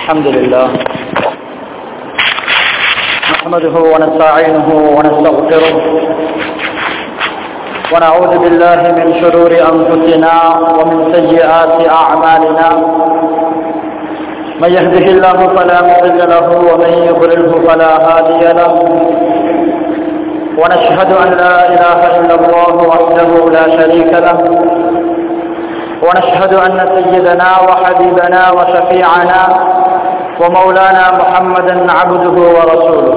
الحمد لله نحمده ونستعينه ونستغفره ونعوذ بالله من شرور أنفسنا ومن سيئات أعمالنا من يهده الله فلا مضل له ومن يضلله فلا هادي له ونشهد أن لا إله إلا الله وحده لا شريك له ونشهد أن سيدنا وحبيبنا وشفيعنا ومولانا محمدا عبده ورسوله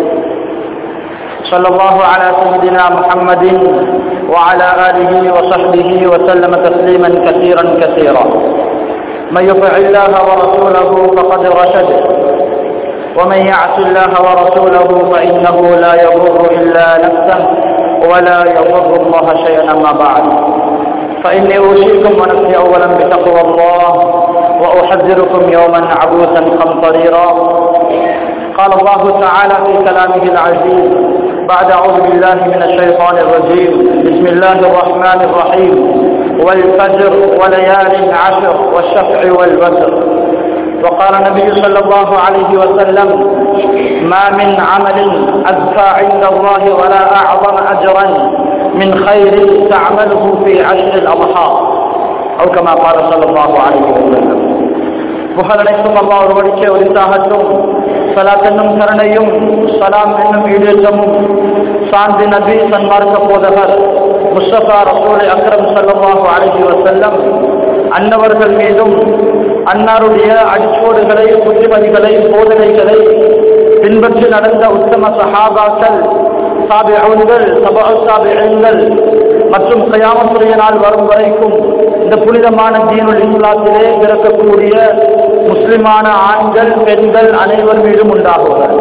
صلى الله على سيدنا محمد وعلى آله وصحبه وسلم تسليما كثيرا كثيرا من يطع الله ورسوله فقد رشد ومن يعص الله ورسوله فإنه لا يضر إلا نفسه ولا يضر الله شيئا أما بعد فإني أوصيكم ونفسي أولا بتقوى الله وأحذركم يوما عبوسا قمطريرا قال الله تعالى في كلامه العزيز بعد أعوذ بالله من الشيطان الرجيم بسم الله الرحمن الرحيم والفجر وليال عشر والشفع والوتر وقال النبي صلى الله عليه وسلم ما من عمل أزكى عند الله ولا أعظم أجرا من خير تعمله في عشر الأضحى أو كما قال صلى الله عليه وسلم புகழனைக்கும் அல்லா ஒருவடிக்கே உரித்தாகட்டும் சலாத் என்னும் கருணையும் சலாம் என்னும் ஈடேற்றமும் சாந்தி நபி சன்மார்க்க போதகர் முஸ்தபா ரசூலை அக்ரம் சல்லாஹு அழகி வசல்லம் அன்னவர்கள் மீதும் அன்னாருடைய அடிச்சோடுகளை புத்திமதிகளை போதனைகளை பின்பற்றி நடந்த உத்தம சஹாபாக்கள் சாபிகள் சபா சாபிகள் மற்றும் கயாமத்துடைய நாள் வரும் வரைக்கும் இந்த புனிதமான தீனுல் இஸ்லாத்திலே பிறக்கக்கூடிய முஸ்லிமான ஆண்கள் பெண்கள் அனைவர் மீதும் உண்டாகுவார்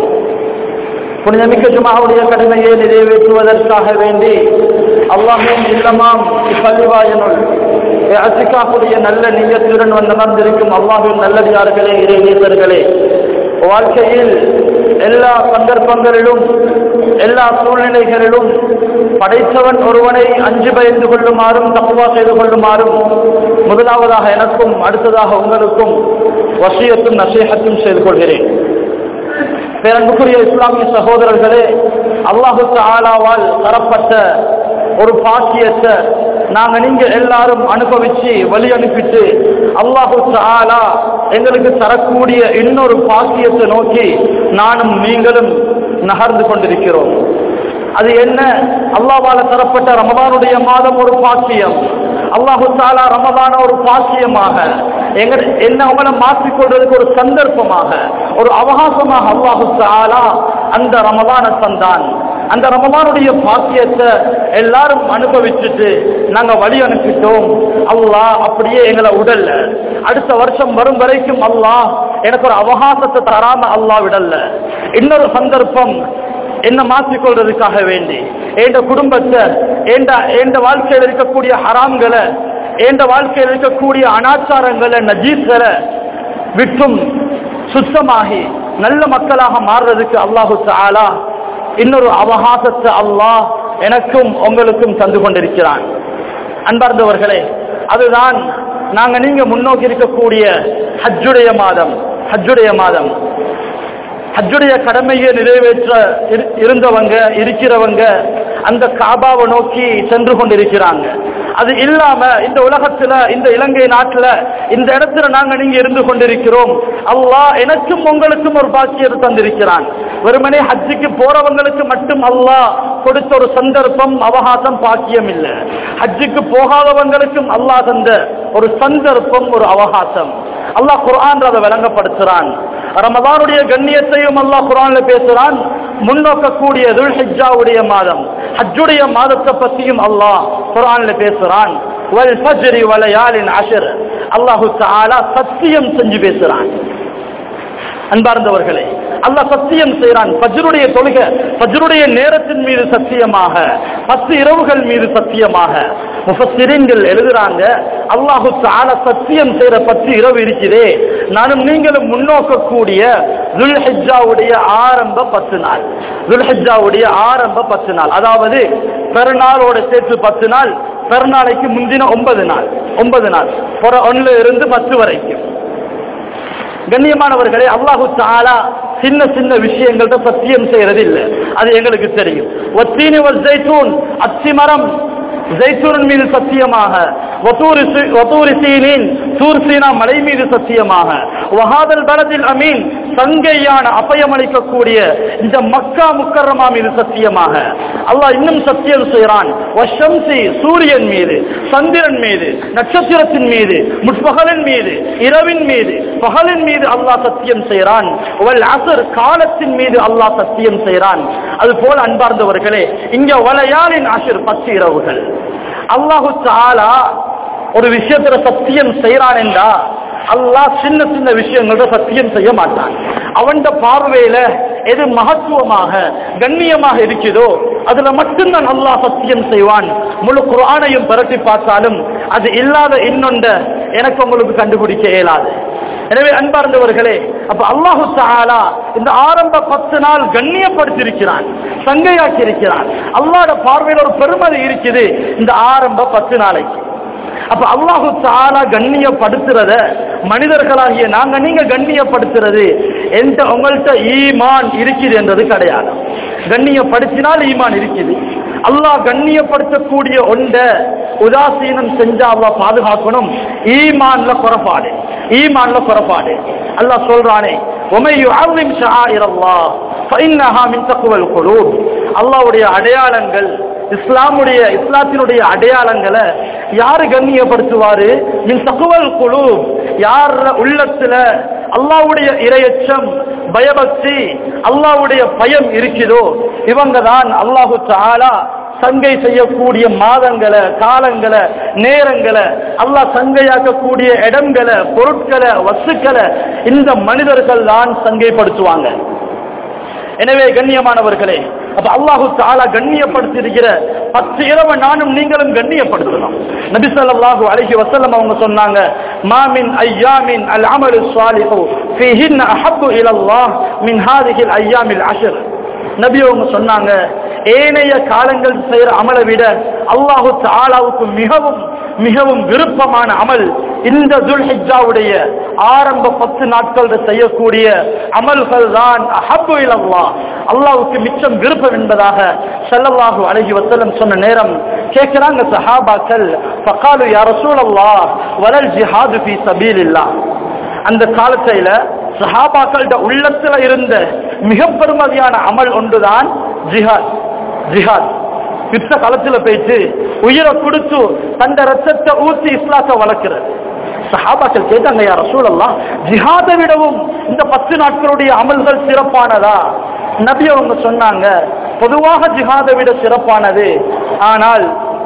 புனிதமிக்க ஜுமாவுடைய கடமையை நிறைவேற்றுவதற்காக வேண்டி அல்லாஹின் இல்லமாம் இப்பள்ளிவாயனுள் அசிகாவுடைய நல்ல நீயத்துடன் வந்து அமர்ந்திருக்கும் அல்லாஹின் நல்லடியார்களே இறைநீசர்களே வாழ்க்கையில் எல்லா சந்தர்ப்பங்களிலும் எல்லா சூழ்நிலைகளிலும் படைத்தவன் ஒருவனை அஞ்சு பயந்து கொள்ளுமாறும் தப்புவா செய்து கொள்ளுமாறும் முதலாவதாக எனக்கும் அடுத்ததாக உங்களுக்கும் வசியத்தும் நசேகத்தும் செய்து கொள்கிறேன் பேரன்புக்குரிய இஸ்லாமிய சகோதரர்களே அல்லாஹு ஆலாவால் தரப்பட்ட ஒரு பாக்கியத்தை நாங்க நீங்க எல்லாரும் அனுபவிச்சு வழி அனுப்பிட்டு அல்லாஹு ஆலா எங்களுக்கு தரக்கூடிய இன்னொரு பாக்கியத்தை நோக்கி நானும் நீங்களும் நகர்ந்து கொண்டிருக்கிறோம் அது என்ன அல்லாவால தரப்பட்ட ரமதானுடைய மாதம் ஒரு பாக்கியம் அல்லாஹு தாலா ரமதான ஒரு பாக்கியமாக எங்க என்ன உங்களை மாற்றிக்கொள்றதுக்கு ஒரு சந்தர்ப்பமாக ஒரு அவகாசமாக அல்லாஹு தாலா அந்த ரமதான தந்தான் அந்த ரமதானுடைய பாக்கியத்தை எல்லாரும் அனுபவிச்சுட்டு நாங்க வழி அனுப்பிட்டோம் அல்லாஹ் அப்படியே எங்களை உடல்ல அடுத்த வருஷம் வரும் வரைக்கும் அல்லாஹ் எனக்கு ஒரு அவகாசத்தை தராம அல்லாஹ் விடல இன்னொரு சந்தர்ப்பம் என்ன மாற்றிக்கொள்றதுக்காக வேண்டி எந்த குடும்பத்தை எந்த வாழ்க்கையில் இருக்கக்கூடிய ஹராம்களை எந்த வாழ்க்கையில் இருக்கக்கூடிய அனாச்சாரங்களை நஜீஸ்களை விட்டும் சுத்தமாகி நல்ல மக்களாக மாறுறதுக்கு அல்லாஹு ஆலா இன்னொரு அவகாசத்தை அல்லாஹ் எனக்கும் உங்களுக்கும் தந்து கொண்டிருக்கிறான் அன்பார்ந்தவர்களே அதுதான் நாங்க நீங்க முன்னோக்கி இருக்கக்கூடிய ஹஜ்ஜுடைய மாதம் ஹஜ்ஜுடைய மாதம் ஹஜ்ஜுடைய கடமையை நிறைவேற்ற இருந்தவங்க இருக்கிறவங்க அந்த காபாவை நோக்கி சென்று கொண்டிருக்கிறாங்க அது இல்லாம இந்த உலகத்துல இந்த இலங்கை நாட்டுல இந்த இடத்துல நாங்க நீங்க இருந்து கொண்டிருக்கிறோம் அல்லாஹ் எனக்கும் உங்களுக்கும் ஒரு பாக்கியத்தை தந்திருக்கிறான் வெறுமனே ஹஜ்ஜுக்கு போறவங்களுக்கு மட்டும் அல்லாஹ் கொடுத்த ஒரு சந்தர்ப்பம் அவகாசம் பாக்கியம் இல்லை ஹஜ்ஜுக்கு போகாதவங்களுக்கும் அல்லாஹ் தந்த ஒரு சந்தர்ப்பம் ஒரு அவகாசம் அல்லாஹ் குரான் அதை விளங்கப்படுத்துறான் ரமதானுடைய கண்ணியத்தையும் அல்லாஹ் குரான்ல பேசுறான் முன்னோக்கக்கூடிய துல்ஹிஜாவுடைய மாதம் ஹஜ்ஜுடைய மாதத்தை பத்தியும் அல்லாஹ் குரான்ல பேசுறான் வல் ஃபஜ்ரி வலயாலின் அஷர் அல்லாஹு தஆலா சத்தியம் செஞ்சு பேசுறான் அன்பார்ந்தவர்களே அல்லாஹ் சத்தியம் செய்கிறான் பஜ்ருடைய தொழுகை பஜ்ருடைய நேரத்தின் மீது சத்தியமாக பத்து இரவுகள் மீது சத்தியமாக முஃபஸ்ஸிரீன்கள் எழுதுறாங்க அல்லாஹு தஆலா சத்தியம் செய்யற பத்து இரவு இருக்குதே நானும் நீங்களும் முன்னோக்கக்கூடிய துல்ஹிஜ்ஜாவுடைய ஆரம்ப பத்து நாள் துல்ஹிஜ்ஜாவுடைய ஆரம்ப பத்து நாள் அதாவது பெருநாளோட சேர்த்து பத்து நாள் பெருநாளைக்கு முந்தின ஒன்பது நாள் ஒன்பது நாள் புற ஒன்னுல இருந்து பத்து வரைக்கும் கண்ணியமானவர்களே அல்லாஹு தாலா சின்ன சின்ன விஷயங்கள்ட்ட சத்தியம் செய்யறது இல்லை அது எங்களுக்கு தெரியும் ஒத்தீனி ஒரு ஜெய்தூன் அச்சி மரம் ஜெய்தூன் மீது சத்தியமாக வதூரி சி- வதூரி சீனின் தூர் சீனா மலை மீது சத்தியமாக வஹாதல் பலதில் அமீன் சங்கையான அபயமளிக்கக்கூடிய இந்த மக்கா முக்கரமா மீது சத்தியமாக அல்லாஹ் இன்னும் சத்தியம் செய்கிறான் வஷம்சி சூரியன் மீது சந்திரன் மீது நட்சத்திரத்தின் மீது முற்பகலின் மீது இரவின் மீது பகலின் மீது அல்லாஹ் சத்தியம் செய்கிறான் வல் அசர் காலத்தின் மீது அல்லாஹ் சத்தியம் செய்கிறான் அது போல அன்பார்ந்தவர்களே இங்க வலையாளின் அஷர் பத்து இரவுகள் அல்லாஹு தாலா ஒரு விஷயத்துல சத்தியம் செய்யறான் என்றா அல்லாஹ் சின்ன சின்ன விஷயங்கள்ல சத்தியம் செய்ய மாட்டான் அவன் பார்வையில எது மகத்துவமாக கண்ணியமாக இருக்குதோ அதுல மட்டும்தான் அல்லாஹ் சத்தியம் செய்வான் முழு குர்ஆனையும் பரட்டி பார்த்தாலும் அது இல்லாத இன்னொண்ட எனக்கு உங்களுக்கு கண்டுபிடிக்க இயலாது எனவே அன்பார்ந்தவர்களே அப்ப அல்லாஹு தஆலா இந்த ஆரம்ப பத்து நாள் கண்ணியப்படுத்தியிருக்கிறான் சங்கையாக்கி இருக்கிறான் அல்லாஹ்ட பார்வையில் ஒரு பெருமதி இருக்குது இந்த ஆரம்ப பத்து நாளைக்கு அப்ப அல்லாஹு தாலா கண்ணியப்படுத்துறத மனிதர்களாகிய நாங்க நீங்க கண்ணியப்படுத்துறது எந்த உங்கள்கிட்ட ஈமான் இருக்குது என்றது கிடையாது கண்ணியப்படுத்தினால் ஈமான் இருக்குது அல்லாஹ் கண்ணியப்படுத்தக்கூடிய ஒன்ற உதாசீனம் செஞ்சா அல்லாஹ் பாதுகாக்கணும் ஈமான்ல குறைபாடு ஈமான்ல குறைபாடு அல்லாஹ் சொல்றானே உமை யுஅவ்விம் ஷஆயிரல்லாஹ் ஃபஇன்னஹா மின் தக்வல் குலூப் அல்லாஹ்வுடைய அடையாளங்கள் இஸ்லாமுடைய இஸ்லாத்தினுடைய அடையாளங்களை யாரு கண்ணியப்படுத்துவாரு மின் தகுவல் குழு யார் உள்ளத்துல அல்லாவுடைய இரையச்சம் பயபக்தி அல்லாவுடைய பயம் இருக்குதோ இவங்க தான் அல்லாஹு தாலா சங்கை செய்யக்கூடிய மாதங்களை காலங்களை நேரங்களை அல்லாஹ் சங்கையாக்கக்கூடிய இடங்களை பொருட்களை வஸ்துக்களை இந்த மனிதர்கள் தான் சங்கைப்படுத்துவாங்க எனவே கண்ணியமானவர்களே அப்ப அல்லாஹு தாலா கண்ணியப்படுத்தியிருக்கிற பத்து இரவு நானும் நீங்களும் கண்ணியப்படுத்தணும் நபி ஸல்லல்லாஹு அலைஹி வஸல்லம் அவங்க சொன்னாங்க மாமின் ஐயாமின் அல் அமலு ஸாலிஹு ஃபீஹின் அஹப்பு இலல்லாஹ் மின் ஹாதிஹில் ஐயாமில் அஷர் நபி அவங்க சொன்னாங்க ஏனைய காலங்கள் செய்யற அமலை விட அல்லாஹு தாலாவுக்கு மிகவும் மிகவும் விருப்பமான அமல் இந்த துல்ஹிஜாவுடைய ஆரம்ப பத்து நாட்கள் செய்யக்கூடிய அமல்கள் தான் அஹப்பு இலல்லாஹ் அல்லாஹ்வுக்கு மிச்சம் விருப்பம் என்பதாக ஸல்லல்லாஹு அலைஹி வஸல்லம் சொன்ன நேரம் கேக்குறாங்க சஹாபாக்கள் ஃபகாலு யா ரசூலல்லாஹ் வலல் ஜிஹாது ஃபீ சபீலில்லாஹ் அந்த காலத்தில சஹாபாக்களோட உள்ளத்துல இருந்த மிக பெருமதியான அமல் ஒன்றுதான் ஜிஹாத் ஜிஹாத் யுத்த காலத்துல போயிட்டு உயிரை கொடுத்து தந்த ரத்தத்தை ஊத்தி இஸ்லாத்தை வளர்க்கிறது சஹாபாக்கள் கேட்டாங்க யார் ரசூலல்லாம் ஜிஹாதை விடவும் இந்த பத்து நாட்களுடைய அமல்கள் சிறப்பானதா நபி அவங்க சொன்னாங்க பொதுவாக ஜிஹாதை விட சிறப்பானது ஆனால்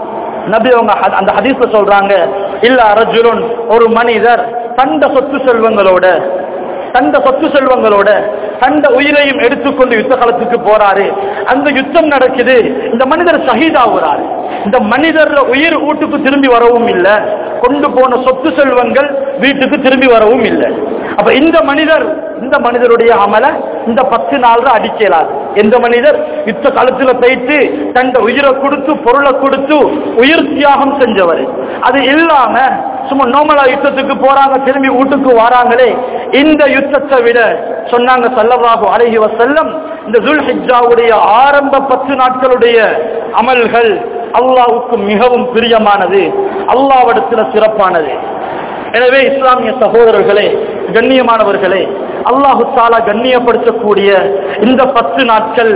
நபி அவங்க ஹ- அந்த ஹதீஸ்ல சொல்றாங்க இல்ல ரஜுலுன் ஒரு மனிதர் தந்த சொத்து செல்வங்களோட தந்த சொத்து செல்வங்களோட தந்த உயிரையும் எடுத்துக்கொண்டு யுத்த காலத்துக்கு போறாரு அந்த யுத்தம் நடக்குது இந்த மனிதர் ஷஹீதாகிறாரு இந்த மனிதர்ல உயிர் வீட்டுக்கு திரும்பி வரவும் இல்லை கொண்டு போன சொத்து செல்வங்கள் வீட்டுக்கு திரும்பி வரவும் இல்லை அப்ப இந்த மனிதர் இந்த மனிதருடைய அமல இந்த பத்து நாள்ல அடிக்கலாது எந்த மனிதர் யுத்த காலத்துல போயிட்டு தந்த உயிரை கொடுத்து பொருளை கொடுத்து உயிர் தியாகம் செஞ்சவர் அது இல்லாம சும்மா நோமலா யுத்தத்துக்கு போறாங்க திரும்பி வீட்டுக்கு வராங்களே இந்த யுத்தத்தை விட சொன்னாங்க சல்லல்லாஹு அலைஹி வஸல்லம் இந்த துல்ஹிஜ்ஜாவுடைய ஆரம்ப பத்து நாட்களுடைய அமல்கள் அல்லாஹ்வுக்கு மிகவும் பிரியமானது அல்லாஹ்விடத்துல சிறப்பானது எனவே இஸ்லாமிய சகோதரர்களே கண்ணியமானவர்களே அல்லாஹு தாலா கண்ணியப்படுத்தக்கூடிய இந்த பத்து நாட்கள்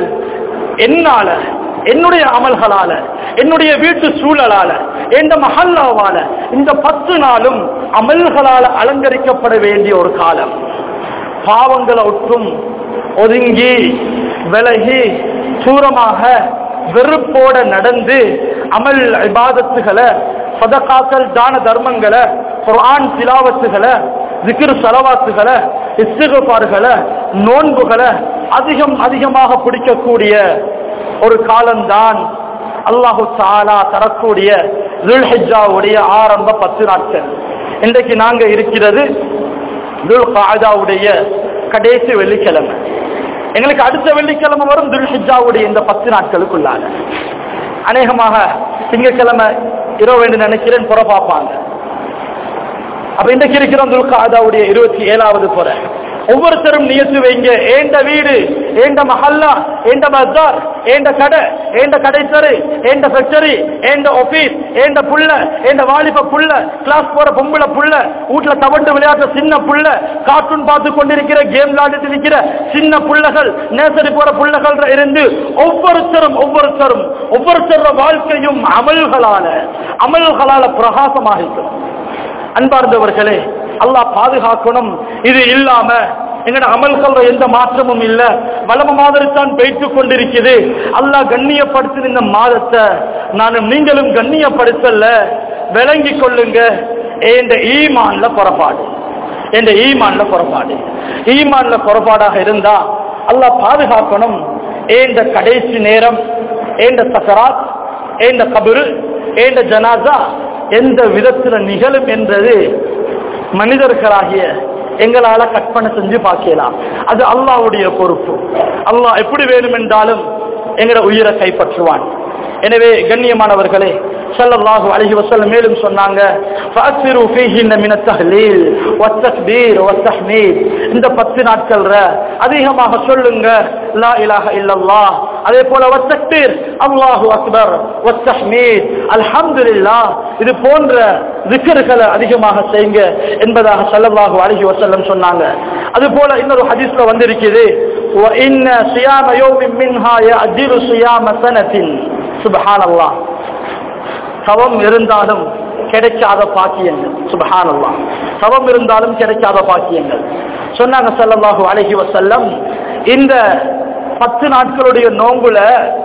என்னால என்னுடைய அமல்களால என்னுடைய வீட்டு சூழலால எந்த மஹல்லாவால இந்த பத்து நாளும் அமல்களால அலங்கரிக்கப்பட வேண்டிய ஒரு காலம் பாவங்களை ஒற்றும் ஒதுங்கி விலகி தூரமாக வெறுப்போட நடந்து அமல் இபாதத்துகளை சதகாக்கள் தான தர்மங்களை குர்ஆன் திலாவத்துகளை zikr சலவாத்துகளை இஸ்திகபார்களை நோன்புகளை அதிகம் அதிகமாக பிடிக்கக்கூடிய ஒரு காலம்தான் அல்லாஹு தாலா தரக்கூடிய துல்ஹிஜாவுடைய ஆரம்ப பத்து நாட்கள் இன்றைக்கு நாங்க இருக்கிறது துல் காதாவுடைய கடைசி வெள்ளிக்கிழமை எங்களுக்கு அடுத்த வெள்ளிக்கிழமை வரும் துல்ஹிஜாவுடைய இந்த பத்து நாட்களுக்குள்ளாக அநேகமாக திங்கட்கிழமை இரவு என்று நினைக்கிறேன் புற பார்ப்பாங்க அப்ப இன்றைக்கு இருக்கிறோம் துல்காதாவுடைய இருபத்தி ஏழாவது போற ஒவ்வொருத்தரும் நியத்து வைங்க ஏண்ட வீடு ஏண்ட மஹல்லா ஏண்ட பஜார் ஏண்ட கடை ஏண்ட கடைத்தரு ஏண்ட ஃபேக்டரி ஏண்ட ஆபீஸ் ஏண்ட புள்ள ஏண்ட வாலிப புள்ள கிளாஸ் போற பொம்பளை புள்ள வீட்டுல தவண்டு விளையாடுற சின்ன புள்ள கார்ட்டூன் பார்த்து கொண்டிருக்கிற கேம் விளையாடிட்டு இருக்கிற சின்ன புள்ளகள் நேசரி போற புள்ளகள் இருந்து ஒவ்வொருத்தரும் ஒவ்வொருத்தரும் ஒவ்வொருத்தரோட வாழ்க்கையும் அமல்களால அமல்களால பிரகாசமாக இருக்கும் அன்பார்ந்தவர்களே அல்லாஹ் பாதுகாக்கணும் இது இல்லாம எங்கட அமல்கள் எந்த மாற்றமும் இல்ல வளம மாதிரி தான் பெய்த்து கொண்டிருக்குது அல்லாஹ் கண்ணியப்படுத்தின இந்த மாதத்தை நானும் நீங்களும் கண்ணியப்படுத்தல விளங்கி கொள்ளுங்க என்ற ஈமான்ல புறப்பாடு என்ற ஈமான்ல புறப்பாடு ஈமான்ல புறப்பாடாக இருந்தா அல்லாஹ் பாதுகாக்கணும் ஏந்த கடைசி நேரம் ஏந்த சக்கராத் ஏந்த கபரு ஏந்த ஜனாசா எந்த விதத்துல நிகழும் என்றது மனிதர்களாகிய எங்களால கற்பனை செஞ்சு பார்க்கலாம் அது அல்லாஹ்வுடைய பொறுப்பு அல்லாஹ் எப்படி வேணும் என்றாலும் எங்கட உயிரை கைப்பற்றுவான் எனவே கண்ணியமானவர்களே ஸல்லல்லாஹு அலைஹி வஸல்லம் மேலும் சொன்னாங்க ஃபஅக்ஸிரு ஃபீஹின்ன மின தஹ்லீல் வத்தக்பீர் வத்தஹ்மீத் இந்த 10 நாட்கள்ல அதிகமாக சொல்லுங்க லா இலாஹ இல்லல்லாஹ் அதே போல வத்தக்பீர் அல்லாஹு அக்பர் வத்தஹ்மீத் அல்ஹம்துலில்லாஹ் இது போன்ற விக்கர்களை அதிகமாக செய்யுங்க என்பதாக ஸல்லல்லாஹு அலைஹி வஸல்லம் சொன்னாங்க அது போல இன்னொரு ஹதீஸ்ல வந்திருக்குது وَإِنَّ صِيَامَ يَوْمٍ مِنْهَا يَعْدِلُ صِيَامَ سَنَةٍ سبحان الله தவம் இருந்தாலும் கிடைக்காத பாக்கியங்கள் சுபஹான் அல்லா தவம் இருந்தாலும் கிடைக்காத பாக்கியங்கள் சொன்னாங்க ஸல்லல்லாஹு அலைஹி வஸல்லம் இந்த பத்து நாட்களுடைய நோன்புல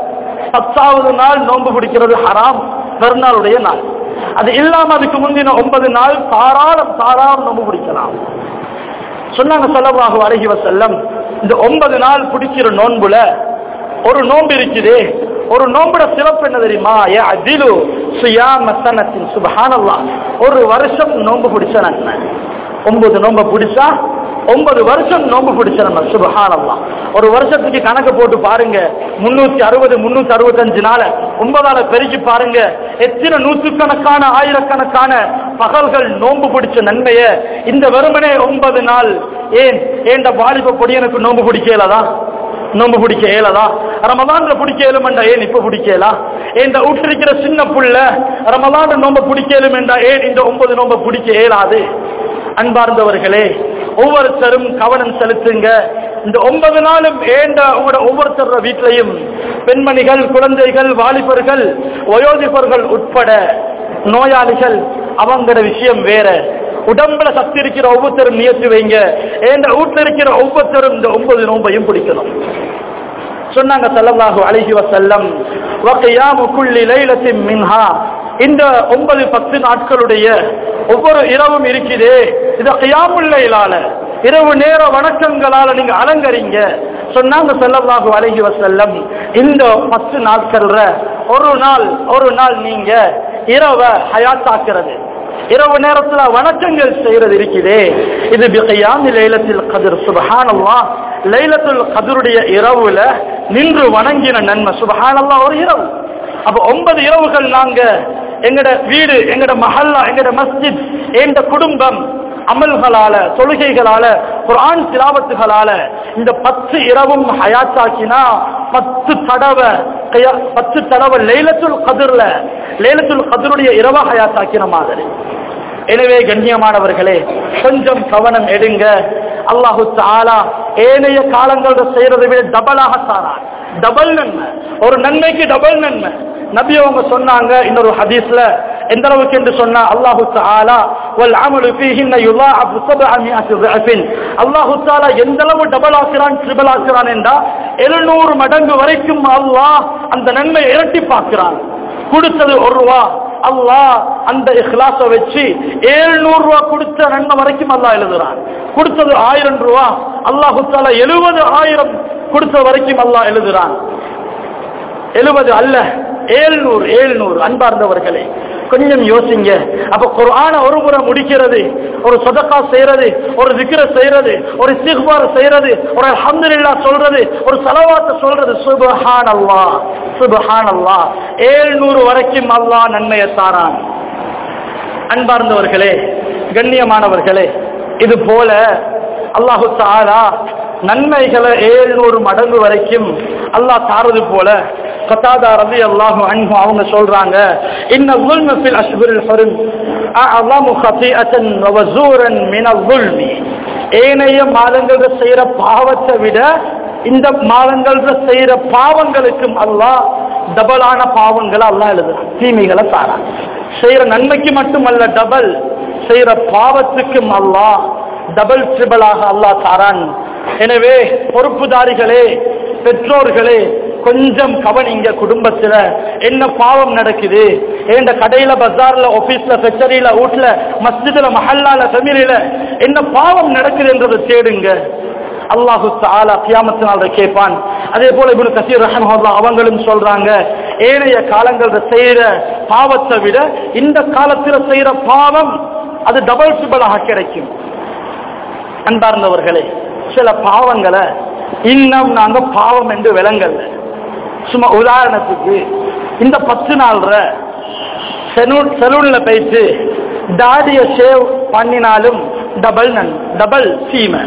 பத்தாவது நாள் நோன்பு பிடிக்கிறது ஹராம் பெருநாளுடைய நாள் அது இல்லாம அதுக்கு முந்தின ஒன்பது நாள் தாராளம் தாராளம் நோன்பு பிடிக்கலாம் சொன்னாங்க ஸல்லல்லாஹு அலைஹி வஸல்லம் இந்த ஒன்பது நாள் பிடிக்கிற நோன்புல ஒரு நோன்பு இருக்குது ஒரு நோன்புட சிறப்பு என்ன தெரியுமா ஏ அதிலு சுயாம சனத்தின் சுபஹானல்லாஹ் ஒரு வருஷம் நோன்பு பிடிச்ச நன்மை ஒன்பது நோன்பை பிடிச்சா ஒன்பது வருஷம் நோன்பு பிடிச்ச நம்ம சுபஹானல்லாஹ் ஒரு வருஷத்துக்கு கணக்கு போட்டு பாருங்க முன்னூத்தி அறுபது முன்னூத்தி அறுபத்தஞ்சு நாள் ஒன்பதால பெருக்கி பாருங்க எத்தனை நூற்றுக்கணக்கான ஆயிரக்கணக்கான பகல்கள் நோன்பு பிடிச்ச நன்மைய இந்த வெறுமனே ஒன்பது நாள் ஏன் ஏண்ட வாலிப பொடியனுக்கு நோன்பு பிடிக்கலதான் நோம்பு பிடிக்க இயலதா ரமதான்ல பிடிக்க இயலுமெண்டா ஏன் இப்ப பிடிக்கலாம் இந்த விட்டிருக்கிற சின்ன புள்ள ரமதான்ல நோம்ப பிடிக்க இயலுமெண்டா ஏன் இந்த ஒன்பது நோம்ப பிடிக்க இயலாது அன்பார்ந்தவர்களே ஒவ்வொருத்தரும் கவனம் செலுத்துங்க இந்த ஒன்பது நாளும் ஏண்ட உங்களோட ஒவ்வொருத்தர வீட்டிலையும் பெண்மணிகள் குழந்தைகள் வாலிபர்கள் வயோதிபர்கள் உட்பட நோயாளிகள் அவங்களோட விஷயம் வேற உடம்புல சக்தி இருக்கிற ஒவ்வொருத்தரும் நியத்து வைங்க என்ற வீட்டுல இருக்கிற ஒவ்வொருத்தரும் இந்த ஒன்பது நோன்பையும் பிடிக்கணும் சொன்னாங்க ஸல்லல்லாஹு அலைஹி வஸல்லம் வகியாமு குல்லி லைலத்தின் மின்ஹா இந்த ஒன்பது பத்து நாட்களுடைய ஒவ்வொரு இரவும் இருக்குதே இது கியாமுல் லைலால இரவு நேர வணக்கங்களால நீங்க அலங்கரிங்க சொன்னாங்க ஸல்லல்லாஹு அலைஹி வஸல்லம் இந்த பத்து நாட்கள்ல ஒரு நாள் ஒரு நாள் நீங்க இரவ ஹயாத்தாக்குறது இரவு நேரத்துல வணக்கங்கள் செய்யறது இருக்குதே இது பிகையான் லைலத்தில் கதிர் சுபஹானல்லாஹ் லைலத்துல் கதிருடைய இரவுல நின்று வணங்கின நன்மை சுபஹானல்லாஹ் ஒரு இரவு அப்ப ஒன்பது இரவுகள் நாங்க எங்கட வீடு எங்கட மஹல்லா எங்கட மஸ்ஜித் எங்க குடும்பம் அமல்களால தொழுகைகளால குர்ஆன் திலாவத்துகளால இந்த பத்து இரவும் ஹயாத்தாக்கினா பத்து தடவை கயா- பத்து தடவை லைலத்துல் கதிர்ல லைலத்துல் கதிருடைய இரவ ஹயாத்தாக்கின மாதிரி எனவே கண்ணியமானவர்களே கொஞ்சம் கவனம் எடுங்க அல்லாஹு தாலா ஏனைய காலங்களோட செய்யறதை விட டபலாக தாரான் டபுள் நன்மை ஒரு நன்மைக்கு டபுள் நன்மை நபி அவங்க சொன்னாங்க இன்னொரு ஹதீஸ்ல எந்த அளவுக்கு என்று சொன்னா அல்லாஹு தாலா வல் அமலு ஃபீஹின்ன யுலாஅபு சப்அமியத்தி ضعفின் அல்லாஹு தாலா எந்த அளவு டபுள் ஆக்குறான் ட்ரிபிள் ஆக்குறான் என்றா 700 மடங்கு வரைக்கும் அல்லாஹ் அந்த நன்மை இரட்டி பார்க்கிறான் கொடுத்தது ஒரு ரூபா அல்லாஹ் அந்த இஹ்லாஸ வச்சு 700 ரூபா கொடுத்த நன்மை வரைக்கும் அல்லாஹ் எழுதுறான் கொடுத்தது ஆயிரம் ரூபா அல்லாஹு தாலா எழுபது ஆயிரம் கொடுத்த வரைக்கும் அல்லாஹ் எழுதுறான் எழுபது அல்ல ஏழ்நூறு ஏழ்நூறு அன்பார்ந்தவர்களே கொஞ்சம் யோசிங்க அப்ப குர்ஆன ஒரு முறை முடிக்கிறது ஒரு சதக்கா செய்யறது ஒரு திக்ர செய்யறது ஒரு இஸ்திக்பார் செய்யறது ஒரு அல்ஹம்துலில்லாஹ் சொல்றது ஒரு சலவாத்த சொல்றது சுப்ஹானல்லாஹ் சுப்ஹானல்லாஹ் 700 வரைக்கும் அல்லாஹ் நன்மையை தாரான் அன்பார்ந்தவர்களே கண்ணியமானவர்களே இது போல அல்லாஹு தாலா நன்மைகளை ஏழ்நூறு மடங்கு வரைக்கும் அல்லாஹ் தாரது போல கத்தாதா ரவி அல்லாஹு அன்பு அவங்க சொல்றாங்க இன்ன ظلم في الاشهر الحرم اعظم خطيئه وزورا من الظلم ஏனைய மாதங்கள்ல செய்யற பாவத்தை விட இந்த மாதங்கள்ல செய்யற பாவங்களுக்கும் அல்லாஹ் டபுளான பாவங்களை அல்லாஹ் எழுதுறான் தீமைகளை தாரான் செய்யற நன்மைக்கு மட்டுமல்ல டபுள் செய்யற பாவத்துக்கும் அல்லாஹ் டபுள் ட்ரிபிளாக அல்லாஹ் தாரான் எனவே பொறுப்புதாரிகளே பெற்றோர்களே கொஞ்சம் கவனிங்க குடும்பத்துல என்ன பாவம் நடக்குது எந்த கடையில பஜார்ல ஆபீஸ்ல ஃபெக்டரியில வீட்ல மஸ்ஜிதுல மஹல்லால ஃபெமிலியில என்ன பாவம் நடக்குதுன்றதை தேடுங்க அல்லாஹு தாலா கியாமத்தினால கேட்பான் அதே போல இப்னு கசீர் ரஹமஹுல்லா அவங்களும் சொல்றாங்க ஏனைய காலங்கள்ல செய்யற பாவத்தை விட இந்த காலத்துல செய்யற பாவம் அது டபுள் ட்ரிபிளாக கிடைக்கும் அன்பார்ந்தவர்களே சில பாவங்களை இன்னும் நாங்க பாவம் என்று விளங்கல்ல சும்மா உதாரணத்துக்கு இந்த பத்து நாள்ற செலூன்ல போயிட்டு தாடிய ஷேவ் பண்ணினாலும் டபுள் நன் டபுள் சீமை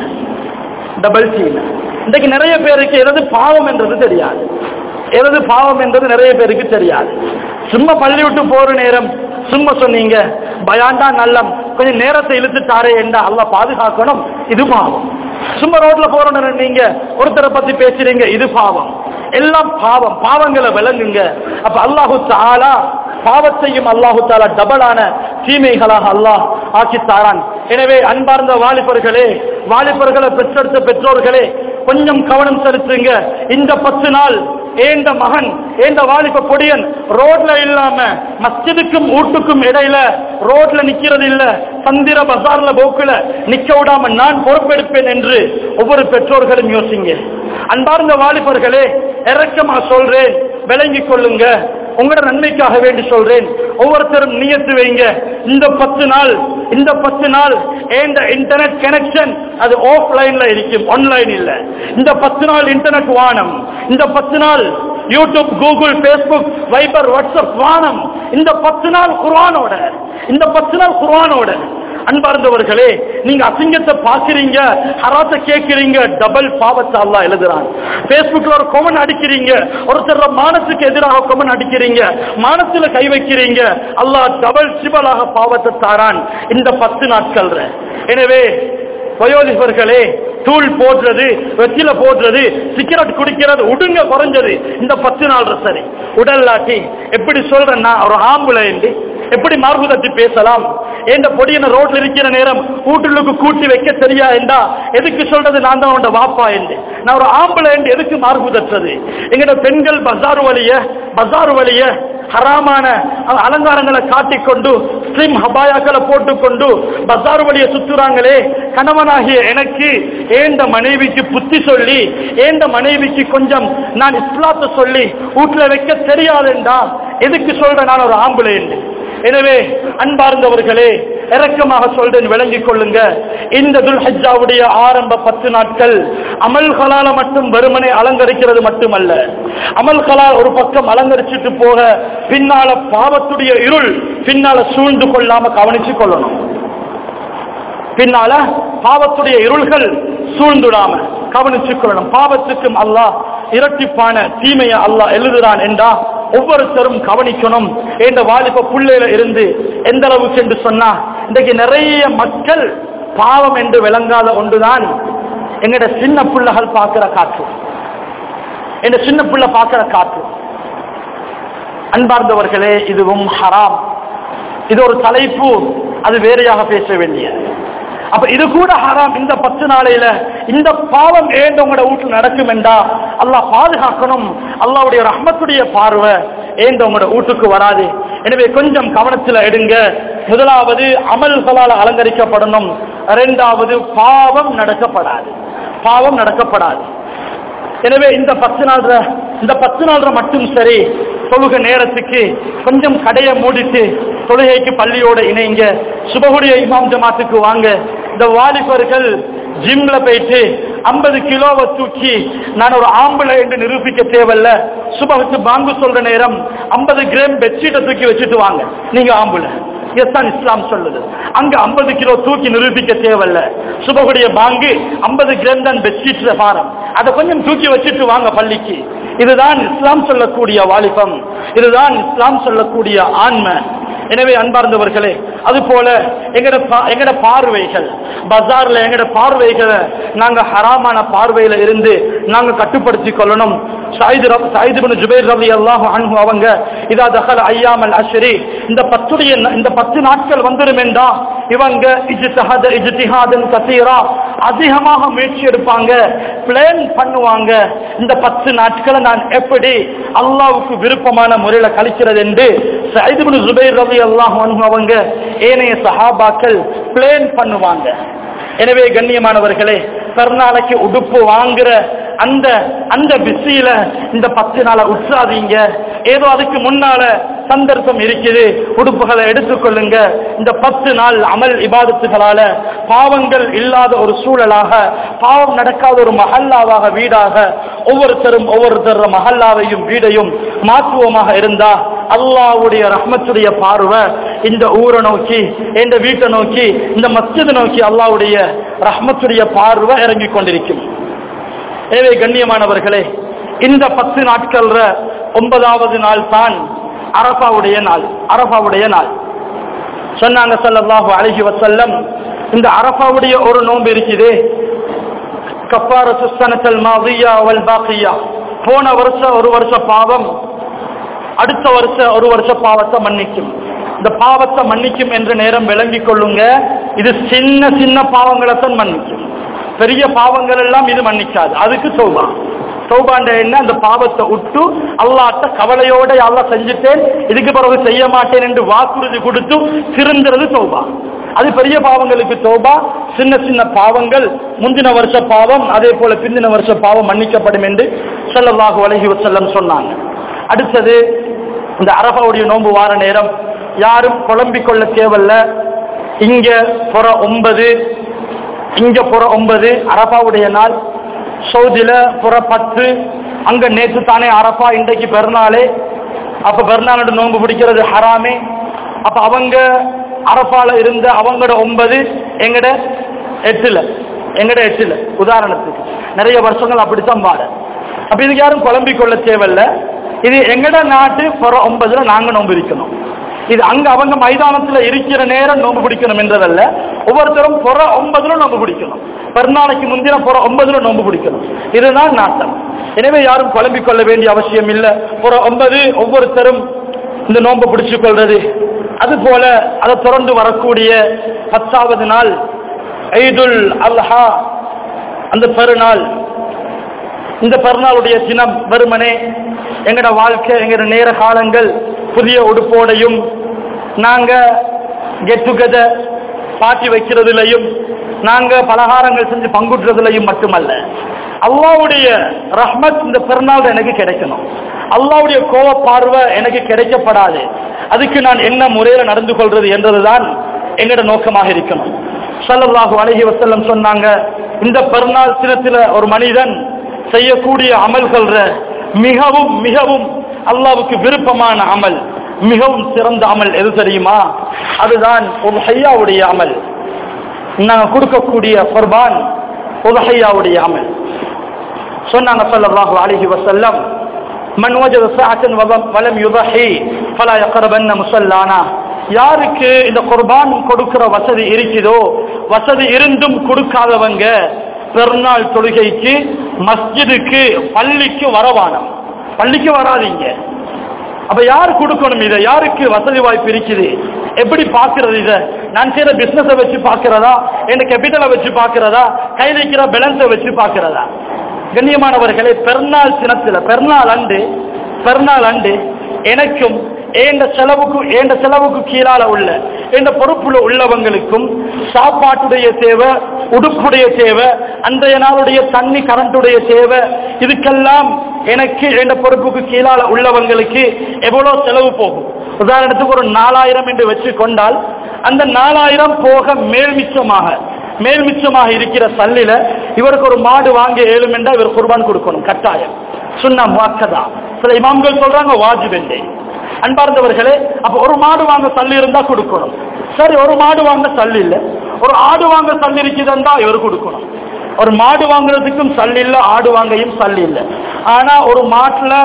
டபுள் சீமை இன்றைக்கு நிறைய பேருக்கு எது பாவம் என்றது தெரியாது எது பாவம் என்றது நிறைய பேருக்கு தெரியாது சும்மா பள்ளி விட்டு போற நேரம் சும்மா சொன்னீங்க பயாண்டா நல்லம் கொஞ்சம் நேரத்தை இழுத்துட்டாரே என்றா அல்ல பாதுகாக்கணும் இது பாவம் சும்மா ரோட்ல போறோம் நீங்க ஒருத்தரை பத்தி பேசுறீங்க இது பாவம் எல்லாம் பாவம் பாவங்களை விளங்குங்க அப்ப அல்லாஹு தாலா பாவத்தையும் அல்லாஹு தாலா டபுளான தீமைகளாக அல்லாஹ் ஆக்கி தாரான் எனவே அன்பார்ந்த வாலிபர்களே வாலிபர்களை பெற்றெடுத்த பெற்றோர்களே கொஞ்சம் கவனம் செலுத்துங்க இந்த பத்து நாள் ஏந்த மகன் ஏந்த வாலிப பொடியன் ரோட்ல இல்லாம மஸ்ஜிதுக்கும் வீட்டுக்கும் இடையில ரோட்ல நிக்கிறது இல்ல சந்திர பசார்ல போக்குல நிக்க விடாம நான் பொறுப்பெடுப்பேன் என்று ஒவ்வொரு பெற்றோர்களும் யோசிங்க அன்பார்ந்த வாலிபர்களே இறக்கமா சொல்றேன் விளங்கிக் கொள்ளுங்க உங்களோட நன்மைக்காக வேண்டி சொல்றேன் ஒவ்வொருத்தரும் நியத்து வைங்க இந்த பத்து நாள் இந்த பத்து நாள் இந்த இன்டர்நெட் கனெக்ஷன் அது ஆஃப்லைன்ல இருக்கும் ஆன்லைன் இல்ல இந்த பத்து நாள் இன்டர்நெட் வானம் இந்த பத்து நாள் YouTube Google Facebook Viber WhatsApp வானம் இந்த பத்து நாள் குர்ஆனோட இந்த பத்து நாள் குர்ஆனோட அன்பார்ந்தவர்களே நீங்க அசிங்கத்தை பாக்குறீங்க ஹராத்த கேட்கிறீங்க டபுள் பாவத்தை அல்லா எழுதுறான் பேஸ்புக்ல ஒரு கொமன் அடிக்கிறீங்க ஒருத்தர் மானத்துக்கு எதிராக கொமன் அடிக்கிறீங்க மானத்துல கை வைக்கிறீங்க அல்லாஹ் டபுள் சிபலாக பாவத்தை தாரான் இந்த பத்து நாட்கள் எனவே வயோதிபர்களே தூள் போடுறது வெற்றில போடுறது சிகரெட் குடிக்கிறது உடுங்க குறைஞ்சது இந்த பத்து நாள் சரி உடல்லாட்டி எப்படி சொல்றேன்னா ஒரு ஆம்புல எப்படி மார்புதத்தி பேசலாம் எந்த பொடியன ரோட்ல இருக்கிற நேரம் கூட்டுளுக்கு கூட்டி வைக்க தெரியா என்றா எதுக்கு சொல்றது நான் தான் உண்ட வாப்பா என்று நான் ஒரு ஆம்பளை என்று எதுக்கு மார்புதற்றது எங்கட பெண்கள் பஜார் வழிய பஜார் வழிய ஹராமான அலங்காரங்களை காட்டிக்கொண்டு ஸ்லிம் ஹபாயாக்களை போட்டுக்கொண்டு பஜார் வழிய சுத்துறாங்களே கணவனாகிய எனக்கு ஏந்த மனைவிக்கு புத்தி சொல்லி ஏந்த மனைவிக்கு கொஞ்சம் நான் இஸ்லாத்தை சொல்லி வீட்டுல வைக்க தெரியாதுண்டா எதுக்கு சொல்றேன் நான் ஒரு ஆம்பளை என்று எனவே அன்பார்ந்தவர்களே இறக்கமாக சொல்றேன் விளங்கிக் கொள்ளுங்க இந்த துல்ஹஜாவுடைய ஆரம்ப பத்து நாட்கள் அமல்களால மட்டும் வெறுமனை அலங்கரிக்கிறது மட்டுமல்ல அமல்களால் ஒரு பக்கம் அலங்கரிச்சுட்டு போக பின்னால பாவத்துடைய இருள் பின்னால சூழ்ந்து கொள்ளாம கவனிச்சு கொள்ளணும் பின்னால பாவத்துடைய இருள்கள் சூழ்ந்துடாம கவனிச்சுக் கொள்ளணும் பாவத்துக்கும் அல்லாஹ் இரட்டிப்பான தீமையை அல்லாஹ் எழுதுறான் என்றா ஒவ்வொருத்தரும் கவனிக்கணும் என்ற வாலிப புள்ளையில இருந்து எந்த அளவுக்கு என்று சொன்னா இன்றைக்கு நிறைய மக்கள் பாவம் என்று விளங்காத ஒன்றுதான் எங்கட சின்ன பிள்ளைகள் பார்க்கிற காற்று எங்க சின்ன பிள்ளை பார்க்கிற காற்று அன்பார்ந்தவர்களே இதுவும் ஹராம் இது ஒரு தலைப்பு அது வேறையாக பேச வேண்டிய அப்ப இது கூட ஹராம் இந்த பத்து நாளையில இந்த பாவம் ஏன் உங்களோட வீட்டில் நடக்கும் என்றா அல்லாஹ் பாதுகாக்கணும் அல்லாவுடைய ரஹ்மத்துடைய பார்வை ஏன் உங்களோட வீட்டுக்கு வராது எனவே கொஞ்சம் கவனத்தில் எடுங்க முதலாவது அமல்களால் அலங்கரிக்கப்படணும் இரண்டாவது பாவம் நடக்கப்படாது பாவம் நடக்கப்படாது எனவே இந்த பத்து நாள் இந்த பத்து நாள் மட்டும் சரி தொழுக நேரத்துக்கு கொஞ்சம் கடையை மூடிட்டு தொழுகைக்கு பள்ளியோட இணைங்க சுபகுடைய இமாம் ஜமாத்துக்கு வாங்க இந்த வாலிபர்கள் ஜிம்ல போயிட்டு ஐம்பது கிலோவை தூக்கி நான் ஒரு ஆம்பளை என்று நிரூபிக்க தேவையில்ல சுபகுக்கு பாங்கு சொல்ற நேரம் ஐம்பது கிராம் பெட்ஷீட்டை தூக்கி வச்சுட்டு வாங்க நீங்க ஆம்பளை இதுதான் இஸ்லாம் சொல்லுது அங்க 50 கிலோ தூக்கி நிரூபிக்க தேவையில்ல சுபகுடைய பாங்கு 50 கிராம் தான் பெட்ஷீட் பாரம் அதை கொஞ்சம் தூக்கி வச்சுட்டு வாங்க பள்ளிக்கு இதுதான் இஸ்லாம் சொல்லக்கூடிய வாலிபம் இதுதான் இஸ்லாம் சொல்லக்கூடிய ஆன்மை எனவே அன்பார்ந்தவர்களே அது போல எங்கட பா- எங்கட பார்வைகள் பஜார்ல எங்கட பார்வைகளை நாங்க ஹராமான பார்வையில இருந்து நாங்க கட்டுப்படுத்தி கொள்ளணும் சாயிது ரப்- சாயிது பின் ஜுபைர் ரலி அல்லாஹு அன்ஹு அவங்க இதா தகல ஐயாமல் அஷ்ரி இந்த பத்துடைய இந்த பத்து நாட்கள் வந்துடும் என்றா இவங்க இஜ்திஹாத இஜ்திஹாதன் கசீரா அதிகமாக முயற்சி எடுப்பாங்க பிளான் பண்ணுவாங்க இந்த பத்து நாட்களை நான் எப்படி அல்லாவுக்கு விருப்பமான முறையில கழிக்கிறது என்று சைது பின் ஜுபைர் ரலி அல்லாஹு அன்ஹு அவங்க ஏனைய சஹாபாக்கள் பிளான் பண்ணுவாங்க எனவே கண்ணியமானவர்களே பெருநாளைக்கு உடுப்பு வாங்குற அந்த அந்த பிஸியில இந்த பத்து நாளை உற்சாதீங்க ஏதோ அதுக்கு முன்னால சந்தர்ப்பம் இருக்குது உடுப்புகளை எடுத்துக்கொள்ளுங்க இந்த பத்து நாள் அமல் இபாதத்துகளால பாவங்கள் இல்லாத ஒரு சூழலாக பாவம் நடக்காத ஒரு மஹல்லாவாக வீடாக ஒவ்வொருத்தரும் ஒவ்வொருத்தர் மஹல்லாவையும் வீடையும் மாற்றுவோமாக இருந்தா அல்லாஹ்வுடைய ரஹ்மத்துடைய பார்வை இந்த ஊரை நோக்கி இந்த வீட்டை நோக்கி இந்த மஸ்ஜிதை நோக்கி அல்லாஹ்வுடைய ரஹ்மத்துடைய பார்வை இறங்கி கொண்டிருக்கும் எனவே கண்ணியமானவர்களே இந்த பத்து நாட்கள்ல ஒன்பதாவது நாள் தான் அரபாவுடைய நாள் அரபாவுடைய நாள் சொன்னாங்க ஸல்லல்லாஹு அலைஹி வஸல்லம் இந்த அரபாவுடைய ஒரு நோன்பு இருக்குது கஃபாரத்து ஸனத்தல் மாதியா வல் பாக்கியா போன வருஷம் ஒரு வருஷ பாவம் அடுத்த வருஷ ஒரு வருஷ பாவத்தை மன்னிக்கும் இந்த பாவத்தை மன்னிக்கும் என்ற நேரம் விளங்கிக் கொள்ளுங்க இது சின்ன சின்ன பாவங்களை தான் மன்னிக்கும் பெரிய பாவங்கள் எல்லாம் இது மன்னிக்காது அதுக்கு சௌபா சௌபாண்ட என்ன அந்த பாவத்தை விட்டு அல்லாட்ட கவலையோட அல்லாஹ் செஞ்சுட்டேன் இதுக்கு பிறகு செய்ய மாட்டேன் என்று வாக்குறுதி கொடுத்து திருந்துறது சௌபா அது பெரிய பாவங்களுக்கு தௌபா சின்ன சின்ன பாவங்கள் முந்தின வருஷ பாவம் அதே போல பிந்தின வருஷ பாவம் மன்னிக்கப்படும் என்று ஸல்லல்லாஹு அலைஹி வஸல்லம் சொன்னாங்க அடுத்தது இந்த அரபாவுடைய நோன்பு வார நேரம் யாரும் குழம்பிக் கொள்ள தேவையில்ல இங்க புற ஒன்பது இங்க புற ஒன்பது அரபாவுடைய நாள் சவுதியில புற பத்து அங்க நேற்று தானே அரபா இன்றைக்கு பெருநாளே அப்ப பெருநாளோட நோன்பு பிடிக்கிறது ஹராமே அப்ப அவங்க அரபால இருந்த அவங்களோட ஒன்பது எங்கட எட்டுல எங்கட எட்டுல உதாரணத்துக்கு நிறைய வருஷங்கள் அப்படித்தான் பாட அப்ப இதுக்கு யாரும் குழம்பிக் கொள்ள தேவையில்ல இது எங்கட நாட்டு புற ஒன்பதுல நாங்க நோன்பு இருக்கணும் இது அங்க அவங்க மைதானத்துல இருக்கிற நேரம் நோன்பு பிடிக்கணும் என்றதல்ல ஒவ்வொருத்தரும் புற ஒன்பதுல நோன்பு பிடிக்கணும் பெருநாளைக்கு முந்தின புற ஒன்பதுல நோன்பு பிடிக்கணும் இதுதான் நாட்டம் எனவே யாரும் குழம்பிக் கொள்ள வேண்டிய அவசியம் இல்லை புற ஒன்பது ஒவ்வொருத்தரும் இந்த நோன்பை பிடிச்சு கொள்றது அது போல அதை தொடர்ந்து வரக்கூடிய பத்தாவது நாள் ஐதுல் அல்ஹா அந்த பெருநாள் இந்த பெருநாளுடைய தினம் வெறுமனே எங்கட வாழ்க்கை எங்கட நேர காலங்கள் புதிய உடுப்போடையும் நாங்க கெட் டுகெதர் பாட்டி வைக்கிறதுலையும் நாங்க பலகாரங்கள் செஞ்சு பங்குற்றதுலையும் மட்டுமல்ல அல்லாவுடைய ரஹ்மத் இந்த பெருநாள் எனக்கு கிடைக்கணும் அல்லாவுடைய கோப பார்வை எனக்கு கிடைக்கப்படாது அதுக்கு நான் என்ன முறையில நடந்து கொள்றது என்றதுதான் எங்கட நோக்கமாக இருக்கணும் ஸல்லல்லாஹு அலைஹி வஸல்லம் சொன்னாங்க இந்த பெருநாள் தினத்துல ஒரு மனிதன் செய்யக்கூடிய அமல்கள்ற மிகவும் மிகவும் அல்லாவுக்கு விருப்பமான அமல் மிகவும் சிறந்த அமல் எது தெரியுமா அதுதான் ஒரு ஹையாவுடைய அமல் நாங்க கொடுக்கக்கூடிய குர்பான் ஒரு ஹையாவுடைய அமல் சொன்னாங்க ஸல்லல்லாஹு அலைஹி வஸல்லம் மன் வஜத சஅத்தன் வலம் வலம் யுதஹி ஃபலா யக்ரபன்ன முஸல்லானா யாருக்கு இந்த குர்பான் கொடுக்கிற வசதி இருக்குதோ வசதி இருந்தும் கொடுக்காதவங்க பெருநாள் தொழுகைக்கு மஸ்ஜிதுக்கு பள்ளிக்கு வரவானம் பள்ளிக்கு வராதீங்க அப்ப யார் கொடுக்கணும் இதை யாருக்கு வசதி வாய்ப்பு இருக்குது எப்படி பாக்குறது இத நான் செய்யற பிசினஸ வச்சு பாக்குறதா என் கேபிட்டலை வச்சு பாக்குறதா கை வைக்கிற பேலன்ஸை வச்சு பாக்குறதா கண்ணியமானவர்களே பெருநாள் தினத்துல பெருநாள் அண்டு பெருநாள் அண்டு எனக்கும் ஏண்ட செலவுக்கு ஏண்ட செலவுக்கு கீழால உள்ள என்ற பொறுப்புல உள்ளவங்களுக்கும் சாப்பாட்டுடைய தேவை உடுப்புடைய தேவை அன்றைய நாளுடைய தண்ணி கரண்டுடைய தேவை இதுக்கெல்லாம் எனக்கு என்ற பொறுப்புக்கு கீழால உள்ளவங்களுக்கு எவ்வளவு செலவு போகும் உதாரணத்துக்கு ஒரு நாலாயிரம் என்று வச்சு கொண்டால் அந்த நாலாயிரம் போக மேல் மிச்சமாக மேல் மிச்சமாக இருக்கிற சல்லில இவருக்கு ஒரு மாடு வாங்க ஏழும் என்றா இவர் குர்பான் கொடுக்கணும் கட்டாயம் சுண்ணா முவாக்கதா சில இமாம்கள் சொல்றாங்க வாஜிப் என்றே அன்பார்ந்தவர்களே அப்ப ஒரு மாடு வாங்க தள்ளி இருந்தா கொடுக்கணும் சரி ஒரு மாடு வாங்க தள்ளி இல்ல ஒரு ஆடு வாங்க தள்ளி இருக்குதுன்னா இவர் கொடுக்கணும் ஒரு மாடு வாங்குறதுக்கும் சல்லி இல்ல ஆடு வாங்கையும் சல்லி இல்ல ஆனா ஒரு மாட்டுல